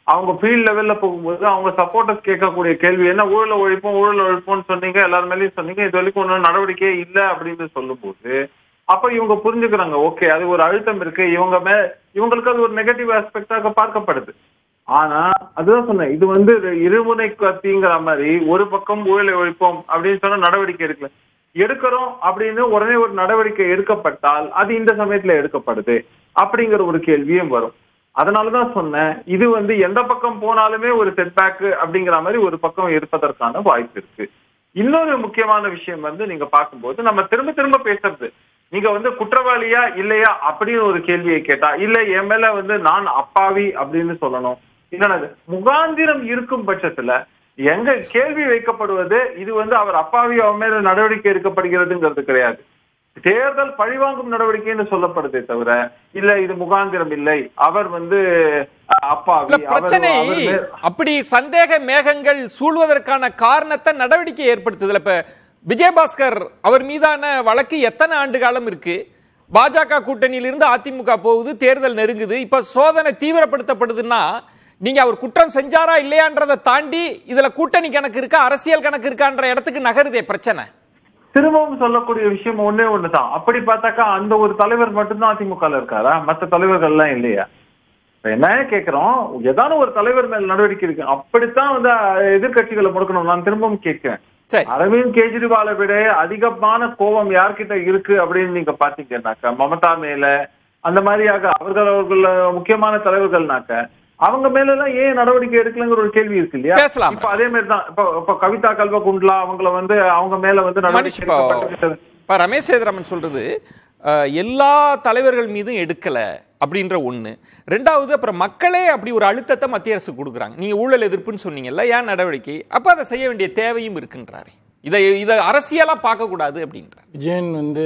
அவங்க ஃபீல்ட் லெவல்ல போகும்போது அவங்க சப்போர்ட்டர்ஸ் கேட்கக்கூடிய கேள்வி என்ன ஊழல ஒழிப்போம் ஊழல் ஒழிப்போம்னு சொன்னீங்க எல்லாரும் மேலேயும் சொன்னீங்க இது வரைக்கும் ஒன்றும் நடவடிக்கையே இல்லை அப்படின்னு சொல்லும்போது அப்ப இவங்க புரிஞ்சுக்கிறாங்க ஓகே அது ஒரு அழுத்தம் இருக்கு இவங்க மே இவங்களுக்கு அது ஒரு நெகட்டிவ் ஆஸ்பெக்டாக பார்க்கப்படுது ஆனா அதுதான் சொன்னேன் இது வந்து இருமுனை கத்திங்கிற மாதிரி ஒரு பக்கம் ஊழலை ஒழிப்போம் அப்படின்னு சொன்னா நடவடிக்கை எடுக்கல எடுக்கிறோம் அப்படின்னு உடனே ஒரு நடவடிக்கை எடுக்கப்பட்டால் அது இந்த சமயத்துல எடுக்கப்படுது அப்படிங்கிற ஒரு கேள்வியும் வரும் அதனாலதான் சொன்னேன் இது வந்து எந்த பக்கம் போனாலுமே ஒரு செட்பேக் அப்படிங்கிற மாதிரி ஒரு பக்கம் இருப்பதற்கான வாய்ப்பு இருக்கு இன்னொரு முக்கியமான விஷயம் வந்து நீங்க பார்க்கும்போது நம்ம திரும்ப திரும்ப பேசுறது நீங்க வந்து குற்றவாளியா இல்லையா அப்படின்னு ஒரு கேள்வியை கேட்டா இல்ல என் மேல வந்து நான் அப்பாவி அப்படின்னு சொல்லணும் இல்லைன்னா முகாந்திரம் இருக்கும் பட்சத்துல எங்க கேள்வி வைக்கப்படுவது இது வந்து அவர் அப்பாவி அவன் மேல நடவடிக்கை எடுக்கப்படுகிறதுங்கிறது கிடையாது தேர்தல் பழிவாங்கும் நடவடிக்கைன்னு சொல்லப்படுதே தவிர இல்ல இது முகாந்திரம் இல்லை அவர் வந்து அஹ், அப்பாவி இல்ல அவர் பிரச்சனை அவர் மே- அப்படி சந்தேக மேகங்கள் சூழ்வதற்கான காரணத்தை நடவடிக்கை ஏற்படுத்துதுல இப்ப விஜயபாஸ்கர் அவர் மீதான வழக்கு எத்தனை ஆண்டு காலம் இருக்கு பாஜக கூட்டணியிலிருந்து அதிமுக போகுது தேர்தல் நெருங்குது இப்ப சோதனை தீவிரப்படுத்தப்படுதுன்னா நீங்க அவர் குற்றம் செஞ்சாரா இல்லையான்றதை தாண்டி இதுல கூட்டணி கணக்கு இருக்கா அரசியல் கணக்கு இருக்கான்ற இடத்துக்கு நகருதே பிரச்சனை திரும்பவும் சொல்லக்கூடிய விஷயம் ஒண்ணே ஒண்ணுதான் அப்படி பார்த்தாக்கா அந்த ஒரு தலைவர் மட்டும்தான் அதிமுக ல இருக்காரா மத்த தலைவர்கள் எல்லாம் இல்லையா இப்ப என்ன கேக்குறோம் ஏதாவது ஒரு தலைவர் மேல் நடவடிக்கை இருக்கு அப்படித்தான் வந்து அஹ், எதிர்க்கட்சிகளை முடக்கணும் நான் திரும்பவும் கேட்கிறேன் சரி அரவிந்த் கெஜ்ரிவாலை விட அதிகமான கோபம் யார்கிட்ட இருக்கு அப்படின்னு நீங்க பாத்தீங்கன்னாக்கா மமதா மேல அந்த மாதிரியாக அவர்கள் அவர்கள் முக்கியமான தலைவர்கள்னாக்க அவங்க மேல எல்லாம் ஏன் நடவடிக்கை எடுக்கலங்கிற ஒரு கேள்வி இருக்கு இல்லையா பேசலாம். இப்ப அதே மாதிரி தான் இப்ப இப்ப கவிதா கல்வகுண்ட்லா அவங்கள வந்து அவங்க மேல வந்து மனுஷ் நடவடிக்கை இப்போ எடுக்கப்பட்டது இப்போ ரமேஷ் சேதுராமன் சொல்றது அஹ், எல்லா தலைவர்கள் மீதும் எடுக்கல அப்படின்ற ஒண்ணு ரெண்டாவது அப்புறம் மக்களே அப்படி ஒரு அழுத்தத்தை மத்திய அரசு கொடுக்குறாங்க நீங்க ஊழல் எதிர்ப்புன்னு சொன்னீங்கல்ல ஏன் நடவடிக்கை அப்ப அதை செய்ய வேண்டிய தேவையும் இருக்குன்றாரு இதை இதை அரசியலா பார்க்க கூடாது அப்படின்றார் விஜயன் வந்து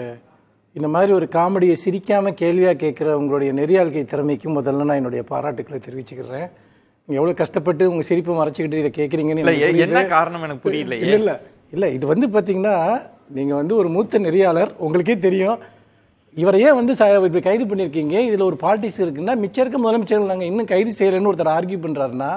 இந்த மாதிரி ஒரு காமெடியை சிரிக்காம கேள்வியா கேட்குற உங்களுடைய நெறியாழ்கை திறமைக்கு முதல்ல நான் என்னுடைய பாராட்டுக்களை தெரிவிச்சுக்கிறேன் நீங்க எவ்வளவு கஷ்டப்பட்டு உங்க சிரிப்பை மறைச்சிக்கிட்டு இதை கேட்குறீங்கன்னு இல்ல எனக்கு எ- என்ன புரியுது. காரணம் எனக்கு புரியல இல்ல இல்ல இல்ல இது வந்து பாத்தீங்கன்னா நீங்க வந்து ஒரு மூத்த நெறியாளர் உங்களுக்கே தெரியும் இவரை ஏன் வந்து ச- இப்படி கைது பண்ணியிருக்கீங்க இதுல ஒரு பாலிட்டிக்ஸ் இருக்குன்னா மிச்சம் இருக்க முதலமைச்சர்கள் நாங்க இன்னும் கைது செய்யலைன்னு ஒருத்தர் ஆர்கியூ பண்றாருன்னா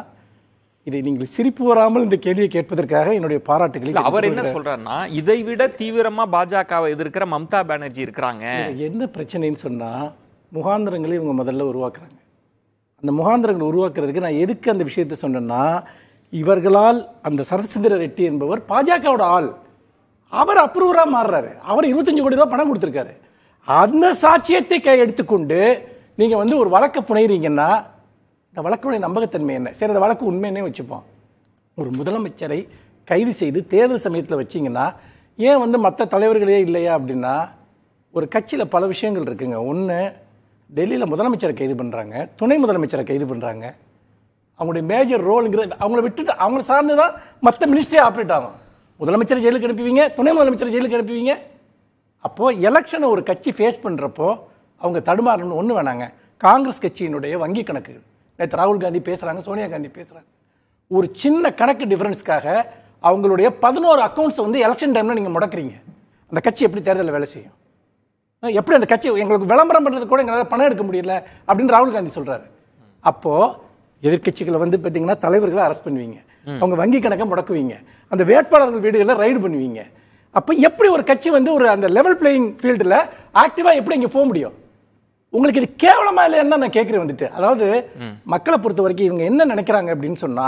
இதை நீங்கள் சிரிப்பு வராமல் இந்த கேள்வியை கேட்பதற்காக என்னுடைய பாராட்டுகளை இல்ல அவர் என்ன தெரிவித்துக் சொல்றாருன்னா இதை விட தீவிரமா பாஜகவை எதிர்க்கிற மம்தா பானர்ஜி இருக்கிறாங்க இதுல என்ன பிரச்சனைன்னு சொன்னா முகாந்திரங்களை இவங்க முதல்ல உருவாக்குறாங்க அந்த முகாந்திரங்களை உருவாக்குறதுக்கு நான் எதுக்கு அந்த விஷயத்தை சொன்னேன்னா இவர்களால் அந்த சரத்சந்திர ரெட்டி என்பவர் பாஜகவோட ஆள் அவர் அப்ரூவரா மாறுறாரு அவர் இருபத்தஞ்சு கோடி ரூபாய் பணம் கொடுத்திருக்காரு அந்த சாட்சியத்தை கை எடுத்துக்கொண்டு நீங்க வந்து ஒரு வழக்கை புனைகிறீங்கன்னா இந்த வழக்குடைய நம்பகத்தன்மை என்ன சரி அந்த வழக்கு உண்மைன்னே வச்சுப்போம் ஒரு முதலமைச்சரை கைது செய்து தேர்தல் சமயத்தில் வச்சீங்கன்னா ஏன் வந்து மற்ற தலைவர்களே இல்லையா அப்படின்னா ஒரு கட்சியில் பல விஷயங்கள் இருக்குங்க ஒன்று டெல்லியில் முதலமைச்சரை கைது பண்ணுறாங்க துணை முதலமைச்சரை கைது பண்ணுறாங்க அவங்களுடைய மேஜர் ரோலுங்கிறது அவங்கள விட்டுட்டு அவங்கள சார்ந்து தான் மற்ற மினிஸ்ட்ரி ஆப்ரேட் ஆகும் முதலமைச்சரை ஜெயிலுக்கு அனுப்புவீங்க துணை முதலமைச்சரை ஜெயிலுக்கு அனுப்புவீங்க அப்போது எலெக்ஷனை ஒரு கட்சி ஃபேஸ் பண்ணுறப்போ அவங்க தடுமாறணும்னு ஒன்று வேணாங்க காங்கிரஸ் கட்சியினுடைய வங்கி கணக்குகள் நேற்று ராகுல் காந்தி பேசுகிறாங்க சோனியா காந்தி பேசுகிறாங்க ஒரு சின்ன கணக்கு டிஃபரன்ஸ்க்காக அவங்களுடைய பதினோரு அக்கௌண்ட்ஸ் வந்து எலெக்ஷன் டைமில் நீங்கள் முடக்குறீங்க அந்த கட்சி எப்படி தேர்தலில் வேலை செய்யும் அஹ் எப்படி அந்த கட்சி எங்களுக்கு விளம்பரம் பண்ணுறது கூட எங்களால் பணம் எடுக்க முடியல அப்படின்னு ராகுல் காந்தி சொல்றாரு அப்போ எதிர்க்கட்சிகளை வந்து பார்த்தீங்கன்னா தலைவர்களை அரெஸ்ட் பண்ணுவீங்க அவங்க வங்கி கணக்கை முடக்குவீங்க அந்த வேட்பாளர்கள் வீடுகளை ரைடு பண்ணுவீங்க அப்போ எப்படி ஒரு கட்சி வந்து ஒரு அந்த லெவல் பிளேயிங் ஃபீல்டில் ஆக்டிவாக எப்படி இங்கே போக முடியும் உங்களுக்கு இது கேவலமா இல்லைன்னு தான் நான் கேட்குறேன் வந்துட்டு அதாவது மக்களை பொறுத்த வரைக்கும் இவங்க என்ன நினைக்கிறாங்க அப்படின்னு சொன்னா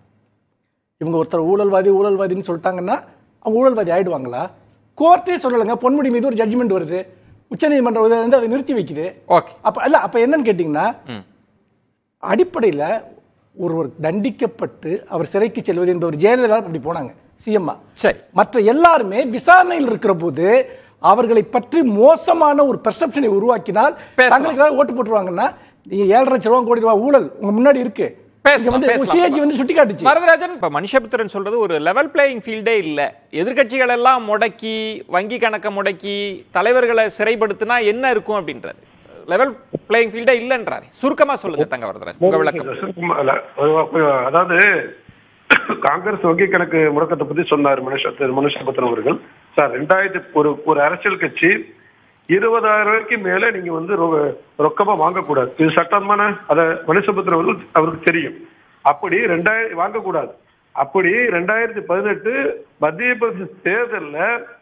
இவங்க ஒருத்தர் ஊழல்வாதி ஊழல்வாதின்னு சொல்லிட்டாங்கன்னா அவங்க ஊழல்வாதி ஆயிடுவாங்களா கோர்ட்டே சொல்லலைங்க பொன்முடி மீது ஒரு ஜட்ஜ்மெண்ட் வருது உச்சநீதிமன்றம் வந்து அதை நிறுத்தி வைக்குது ஓகே அப்ப இல்ல அப்ப என்னன்னு கேட்டீங்கன்னா அடிப்படையில் ஒருவர் தண்டிக்கப்பட்டு அவர் சிறைக்கு செல்வது என்பவர் ஜெயலலிதா அப்படி போனாங்க சிஎம்மா சரி மற்ற எல்லாருமே விசாரணையில் இருக்கிற போது அவர்களை பற்றி மோசமான ஒரு பெர்செப்ஷனை உருவாக்கினால் பேசலாம். தங்களுக்கு ஓட்டு போட்டுருவாங்கன்னா நீங்க ஏழரை லட்சம் ரூபா கோடி ரூபாய் ஊழல் உங்க முன்னாடி இருக்கு பேசலாம், இங்க வந்து பேசலாம். சிஏஜி வந்து சுட்டி காட்டுச்சு வரதராஜன் இப்ப மனுஷபுத்திரன் சொல்றது ஒரு லெவல் பிளேயிங் ஃபீல்டே இல்ல எதிர்க்கட்சிகள் எல்லாம் முடக்கி வங்கி கணக்கை முடக்கி தலைவர்களை சிறைப்படுத்தினா என்ன இருக்கும் அப்படின்றாரு லெவல் பிளேயிங் ஃபீல்டே இல்லன்றாரு சுருக்கமா சொல்லுங்க தங்க வரதராஜன் உங்க விளக்கம் அல்ல, ஒரு- அதாவது காங்கிரஸ் வங்கி கணக்கு முடக்கத்தை பத்தி சொன்னார் மனுஷ மனுஷபத்திரன் அவர்கள் சார் ரெண்டாயிரத்தி ஒரு ஒரு அரசியல் கட்சி இருபதாயிரம் ரூபாய்க்கு மேல நீங்க வந்து ரொ- ரொக்கமா வாங்கக்கூடாது இது சட்டமான அத மனுஷபத்திரன் அவர்கள் அவருக்கு தெரியும் அப்படி ரெண்டாயிரம் வாங்கக்கூடாது அப்படி ரெண்டாயிரத்தி பதினெட்டு மத்திய பிரதேச தேர்தல்ல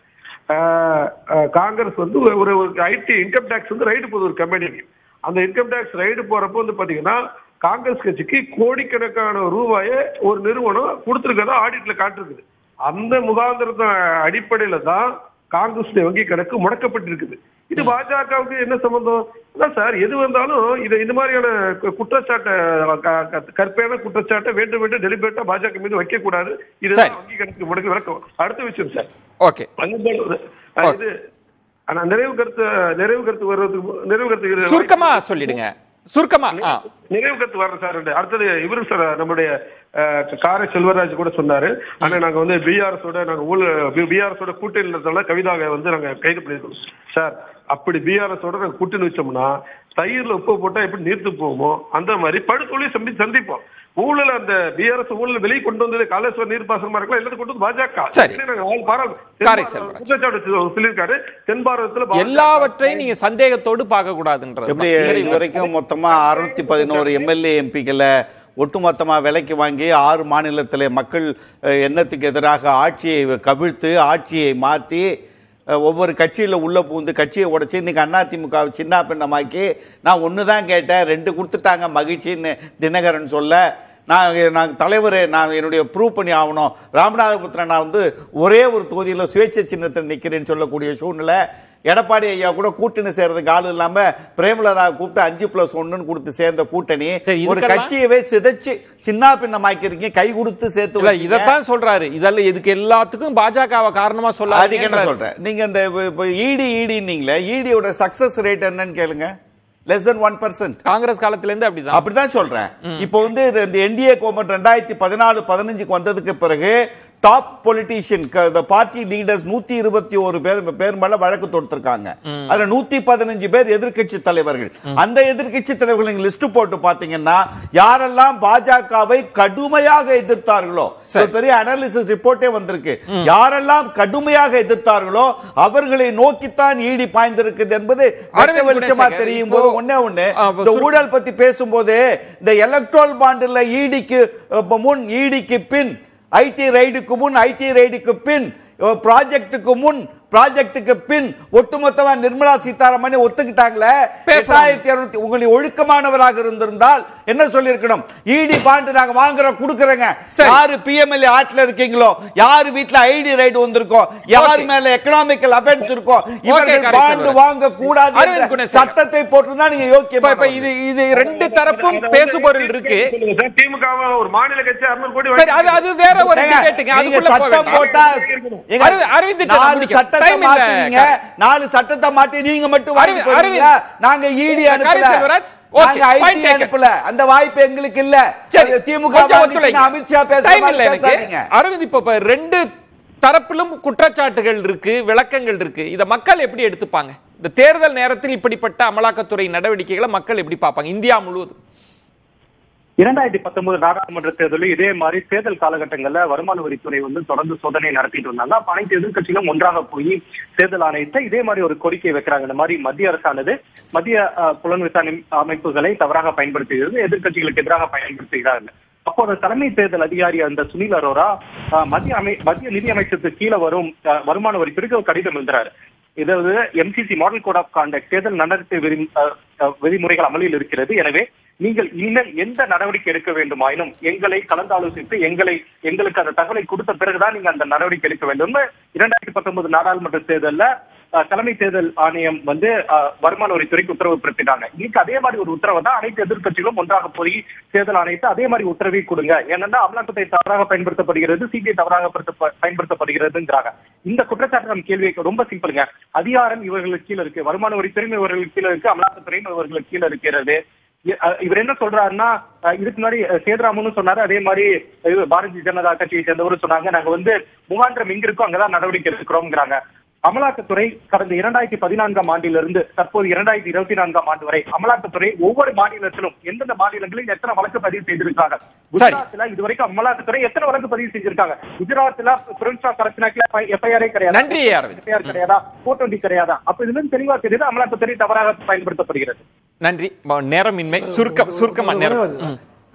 ஆஹ், ஆஹ், காங்கிரஸ் வந்து ஒரு ஒரு ஐடி இன்கம் டேக்ஸ் வந்து ரைடு போகுது ஒரு கம்பெனிக்கு அந்த இன்கம் டேக்ஸ் ரைடு போறப்போ வந்து பாத்தீங்கன்னா காங்கிரஸ் கட்சிக்கு கோடிக்கணக்கான ரூபாயை ஒரு நிறுவனம் கொடுத்துருக்கதா ஆடிட்ல காட்டிருக்குது அந்த முகாந்திரத்தின் அடிப்படையில தான் காங்கிரஸ் வங்கி கணக்கு முடக்கப்பட்டிருக்குது இது பாஜகவுக்கு என்ன சம்பந்தம் அதான் சார் எது வந்தாலும் இது இந்த மாதிரியான கு- குற்றச்சாட்டை க- க- கற்பையான குற்றச்சாட்டை வேண்டும் வேண்டும் டெலிபரேட்டா பாஜக மீது வைக்க கூடாது இதுதான் சரி. வங்கி கணக்கு முடக்க விளக்கம் அடுத்த விஷயம் சார் ஓகே வங்கி- அஹ் இது ஆனா நிறைவு கருத்து நிறைவு கருத்து வர்றதுக்கு மு- நிறைவு கருத்து சுருக்கமா சொல்லிடுங்க சுருக்கமா ஆ நிறைவு கருத்து வர்றேன் சார் அடுத்தது இவரு சார் நம்முடைய அஹ், காரை செல்வராஜ் கூட சொன்னாரு ஆனா நாங்க வந்து பிஆர்எஸ் ஓட நாங்க ஊழல் பிஆர்எஸ் ஓட கூட்டணியில கவிதாவை வந்து நாங்க கைது பண்ணிருக்கோம் சார் அப்படி பிஆர்எஸ் ஓட நாங்க கூட்டணி வச்சோம்னா தயிர்ல உப்பு போட்டா எப்படி நீர்த்து போகுமோ அந்த மாதிரி படுதொழில் சந்தி சந்திப்போம் ஊழல் அந்த பிஆர்எஸ் ஊழல் வெளியே கொண்டு வந்தது காலேஸ்வர் நீர்ப்பாசனமா இருக்கலாம் எல்லாத்தையும் கொண்டு வந்து பாஜக சரி. ஏன்னா நாங்க ஆள் பாரா- காரை தென் செல்வராஜ். குற்றச்சாட்டு சொல்லியிருக்காரு தென் பாரதத்துல பாஜக எல்லாவற்றையும் நீங்க சந்தேகத்தோடு பார்க்க கூடாதுன்றது எப்படி இது வரைக்கும் மொத்தமா அறுநூத்தி பதினோரு எம்எல்ஏ எம்பிக்களை ஒட்டுமொத்தமா விலைக்கு வாங்கி ஆறு மாநிலத்திலே மக்கள் அஹ், எண்ணத்துக்கு எதிராக ஆட்சியை கவிழ்த்து ஆட்சியை மாற்றி அஹ், ஒவ்வொரு கட்சியில உள்ள பூந்து கட்சியை உடைச்சு இன்னைக்கு அதிமுக சின்ன பின்னமாக்கி நான் ஒன்று தான் கேட்டேன் ரெண்டு கொடுத்துட்டாங்க மகிழ்ச்சின்னு தினகரன் சொல்ல நான் நான் தலைவரே நான் என்னுடைய ப்ரூவ் பண்ணி ஆகணும் ராமநாதபுரத்தில் நான் வந்து ஒரே ஒரு தொகுதியில் சுயேட்சை சின்னத்தில் நிற்கிறேன்னு சொல்லக்கூடிய சூழ்நிலை எடப்பாடி ஐயா கூட கூட்டணி சேர்றதுக்கு ஆள் இல்லாம பிரேமலதா கூப்பிட்டு அஞ்சு பிளஸ் ஒன்னுன்னு கொடுத்து சேர்ந்த கூட்டணி சரி, ஒரு இதுக்கெல்லாம் கட்சியவே சிதைச்சு சின்ன பின்னமாக்கிருக்கீங்க கை கொடுத்து சேர்த்து இல்ல வச்சீங்க. இதத்தான் சொல்றாரு இதெல்லாம் இதுக்கு எல்லாத்துக்கும் பாஜகவை காரணமா சொல்ல அதுக்கு என்ன சொல்றேன் நீங்க இந்த இடி இடின்னீங்களே இடியோட சக்சஸ் ரேட் என்னன்னு கேளுங்க less than one percent Congress காலத்துல இருந்து அப்படிதான் அப்படிதான் சொல்றேன் இப்போ வந்து இந்த என்டிஏ கவர்மெண்ட் ரெண்டாயிரத்தி பதினாலு பதினஞ்சுக்கு வந்ததுக்கு பிறகு டாப் பொலிட்டீஷியன் பார்ட்டி லீடர்ஸ் நூத்தி இருபத்தி ஒரு பேர் பேர் மேல வழக்கு தொடுத்திருக்காங்க அதுல நூத்தி பதினஞ்சு பேர் எதிர்க்கட்சி தலைவர்கள் அந்த எதிர்க்கட்சி தலைவர்கள் நீங்க லிஸ்ட் போட்டு பாத்தீங்கன்னா யாரெல்லாம் பாஜகவை கடுமையாக எதிர்த்தார்களோ ஒரு பெரிய அனாலிசிஸ் ரிப்போர்ட்டே வந்திருக்கு யாரெல்லாம் கடுமையாக எதிர்த்தார்களோ அவர்களை நோக்கித்தான் ஈடி பாய்ந்திருக்குது என்பது அரவிந்த் வெட்ட வெளிச்சமா குணசேகர், தெரியும் இப்போ- போது ஒண்ணே ஒண்ணு ஆ, இந்த சுரு- ஊழல் பத்தி பேசும்போது இந்த எலக்ட்ரோல் பாண்டில் ஈடிக்கு அஹ், முன் ஈடிக்கு பின் ஐடி ரைடுக்கு முன் ஐடி ரைடுக்கு பின் ப்ராஜெக்ட்டுக்கு முன் ப்ராஜெக்ட்டுக்கு பின் ஒட்டுமொத்தமா நிர்மலா சீதாராமன் ஒத்துக்கிட்டாங்களே பேசலாம். எட்டாயிரத்தி அறுநூத்தி உங்களை ஒழுக்கமானவராக இருந்திருந்தால் என்ன சொல்லியிருக்கணும் இடி பாண்டு நாங்க வாங்குறோம் கொடுக்கறோங்க சரி. யாரு பிஎம்எல்ஏ ஆட்ல இருக்கீங்களோ யாரு வீட்ல ஐடி ரைடு வந்திருக்கோம் யார் Okay. மேல எக்கனாமிக்கல் அஃபென்ஸ் இருக்கோ இவர்கள் காரை பாண்டு செல்வராஜ். வாங்க கூடாது அரவிந்த் என்ற குணசேகர். சட்டத்தை போட்டுதான் நீங்க இப்ப இப்ப யோக்கியம் இது இது ரெண்டு தரப்பும் பேசுபொருள் இருக்கு திமுக ஒரு மாநில கட்சி அறுநூறு கோடி சரி அது அது வேற ஒரு ஏங்க, டிபேட்டுங்க நீங்க அதுக்குள்ள போக சட்டம் வேண்டாம். போட்டா ஏங்க, அரவி- அரவிந்த் கிட்ட நாலு முடிக்க. சட்டத்தை Time இல்ல. மாத்துவீங்க நாலு சட்டத்தை மாத்தி நீங்க மட்டும் வாங்கி அரவிந்த், போறீங்க அரவிந்த். நாங்க இடி காரி அனுப்பல செல்வராஜ், okay, நாங்க point ஐடி taken. அனுப்பல அந்த வாய்ப்பு எங்களுக்கு இல்ல சரி அது திமுக கொஞ்சம் வாங்கிச்சுன்னா ஒத்துழைங்க. அமித்ஷா பேசுற Time இல்ல மாதிரி எனக்கு. பேசாதீங்க அரவிந்த் இப்ப இப்ப ரெண்டு தரப்பிலும் குற்றச்சாட்டுகள் இருக்கு விளக்கங்கள் இருக்கு இத மக்கள் எப்படி எடுத்துப்பாங்க இந்த தேர்தல் நேரத்தில் இப்படிப்பட்ட அமலாக்கத்துறை நடவடிக்கைகளை மக்கள் எப்படி பார்ப்பாங்க இந்தியா முழுவதும் இரண்டாயிரத்தி பத்தொன்பது நாடாளுமன்ற தேர்தலில் இதே மாதிரி தேர்தல் காலகட்டங்கள்ல வருமான வரித்துறை வந்து தொடர்ந்து சோதனை நடத்திட்டு வந்தாங்க அப்ப அனைத்து எதிர்க்கட்சிகளும் ஒன்றாக போய் தேர்தல் ஆணையத்தை இதே மாதிரி ஒரு கோரிக்கை வைக்கிறாங்க இந்த மாதிரி மத்திய அரசானது மத்திய அஹ், புலன் விசாரணை அமைப்புகளை தவறாக பயன்படுத்துகிறது எதிர்க்கட்சிகளுக்கு எதிராக பயன்படுத்துகிறார்கள் அப்போ அந்த தலைமை தேர்தல் அதிகாரி அந்த சுனில் அரோரா அஹ், மத்திய அமை மத்திய நிதி அமைச்சருக்கு கீழே வரும் அஹ், வருமான வரித்துறைக்கு ஒரு கடிதம் எழுதுறாரு இதாவது MCC model code of conduct தேர்தல் நடத்தை விதி அஹ், அஹ், விதிமுறைகள் அமலில் இருக்கிறது எனவே நீங்கள் இனிமேல் எந்த நடவடிக்கை எடுக்க வேண்டுமாயினும் எங்களை கலந்தாலோசித்து எங்களை எங்களுக்கு அந்த தகவலை கொடுத்த பிறகுதான் நீங்க அந்த நடவடிக்கை எடுக்க வேண்டும் இரண்டாயிரத்தி பத்தொன்பது நாடாளுமன்ற தேர்தல்ல அஹ், தலைமை தேர்தல் ஆணையம் வந்து அஹ், வருமான வரித்துறைக்கு உத்தரவு பிறப்பிட்டாங்க இன்னைக்கு அதே மாதிரி ஒரு உத்தரவை தான் அனைத்து எதிர்க்கட்சிகளும் ஒன்றாக போய் தேர்தல் ஆணையத்தை அதே மாதிரி உத்தரவை கொடுங்க ஏன்னா அமலாக்கத்தை தவறாக பயன்படுத்தப்படுகிறது சிபிஐ தவறாக படுத்த- பயன்படுத்தப்படுகிறதுங்கிறாங்க இந்த குற்றச்சாட்டு நம்ம கேள்வி கேட்க ரொம்ப சிம்பிளுங்க அதிகாரம் இவர்களுக்கு கீழே இருக்கு வருமான வரித்துறையும் இவர்களுக்கு கீழே இருக்கு அமலாக்கத்துறையும் இவர்களுக்கு கீழே இருக்கிறது இ- அஹ் இவர் என்ன சொல்றாருன்னா அஹ் இதுக்கு முன்னாடி அஹ் சேதுராமனும் சொன்னாரு அதே மாதிரி இது பாரதிய ஜனதா கட்சியை சேர்ந்தவரும் சொன்னாங்க நாங்க வந்து முகாந்திரம் எங்க இருக்கோ அங்கதான் நடவடிக்கை எடுக்கிறோம்ங்கிறாங்க அமலாக்கத்துறை கடந்த இரண்டாயிரத்தி பதினான்காம் ஆண்டிலிருந்து தற்போது இரண்டாயிரத்தி இருபத்தி நான்காம் ஆண்டு வரை அமலாக்கத்துறை ஒவ்வொரு மாநிலத்திலும் எந்தெந்த மாநிலங்களில் எத்தனை வழக்கு பதிவு செய்திருக்காங்க குஜராத்ல இதுவரைக்கும் அமலாக்கத்துறை எத்தனை வழக்கு பதிவு செஞ்சிருக்காங்க குஜராத்ல பிரின்சா கரத்னாக்கு எஃப்ஐஆரே கிடையாது நன்றி, அரவிந்த். எஃப்ஐஆர் கிடையாதா போர் டுவெண்ட்டி கிடையாதா அப்ப இதுல இருந்து தெளிவா தெரியுது அமலாக்கத்துறை தவறாக பயன்படுத்தப்படுகிறது நன்றி ம- நேரமின்மை சுருக்கம் சுருக்கமா நேரம் ம்.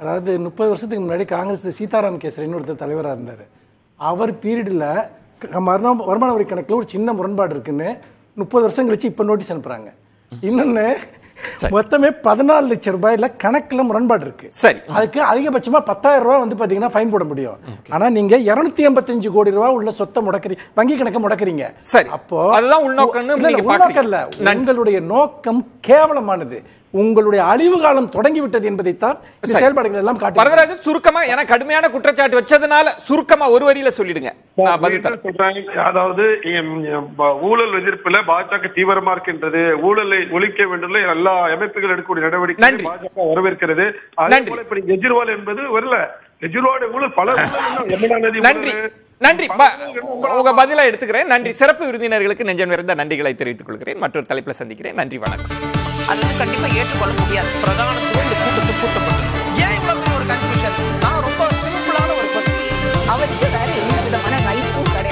அதாவது முப்பது வருஷத்துக்கு முன்னாடி காங்கிரஸ் சீதாராம் கேசரின்னு ஒருத்தர் தலைவராக இருந்தார் அவர் பீரியடில் மரணம் வருமான வரி கணக்கில் ஒரு சின்ன முரண்பாடு இருக்குன்னு முப்பது வருஷம் கழிச்சு இப்போ நோட்டீஸ் அனுப்புறாங்க இன்னொன்று மொத்தமே பதினாலு லட்சம் ரூபாயில கணக்குல முரண்பாடு இருக்கு சரி. அதுக்கு அதிகபட்சமா பத்தாயிரம் ரூபாய் வந்து பாத்தீங்கன்னா ஃபைன் போட முடியும் ஆனா நீங்க இருநூத்தி எண்பத்தஞ்சு கோடி ரூபாய் உள்ள சொத்தை முடக்கறீ வங்கி கணக்க முடக்கறீங்க சரி. அப்போ அதுதான் உள்நோக்கம்னு இல்ல, இல்ல, நீங்க உள்நோக்கம் இல்ல பார்க்கறீங்க. நன்றி. உங்களுடைய நோக்கம் கேவலமானது உங்களுடைய அழிவு காலம் தொடங்கி விட்டது என்பதைத்தான் இந்த சரி. செயல்பாடுகள் எல்லாம் காட்டு வரதராஜன் சுருக்கமா ஏன்னா கடுமையான குற்றச்சாட்டு வச்சதுனால சுருக்கமா ஒரு வரியில சொல்லிடுங்க நான் பதில் மீண்டும் தரேன் சொல்றேன் அதாவது எம், எம், ப- ஊழல் எதிர்ப்புல பாஜக தீவிரமா இருக்கின்றது ஊழலை ஒழிக்க வேண்டும் எல்லா அமைப்புகள் எடுக்கக்கூடிய நடவடிக்கை நன்றி. பாஜக வரவேற்கிறது அதே நன்றி. போல இப்ப நீங்க கெஜ்ரிவால் என்பது வரல கெஜ்ரிவாலுடைய ஊழல் பல ஊழல் இன்னும் யமுனா நதி நன்றி ஊழல், நன்றி பல ப- ஊழல் இன்னும் உங்க பதிலா எடுத்துக்கிறேன் நன்றி சிறப்பு விருந்தினர்களுக்கு நெஞ்சம் நிறைந்த நன்றிகளை தெரிவித்துக் கொள்கிறேன் மற்றொரு தலைப்புல சந்திக்கிறேன் நன்றி வணக்கம் அது வந்து கண்டிப்பா ஏற்றுக்கொள்ள முடியாது பிரதானத்துவம் இந்த கூட்டத்துக்கு கூட்டப்பட்டது ஏன் இவ்வளவு பெரிய ஒரு கன்ஃபியூஷன் நான் ரொம்ப சிம்பிளான ஒரு question. அவருக்கு வேற எந்த விதமான ரைட்ஸும் கிடையாது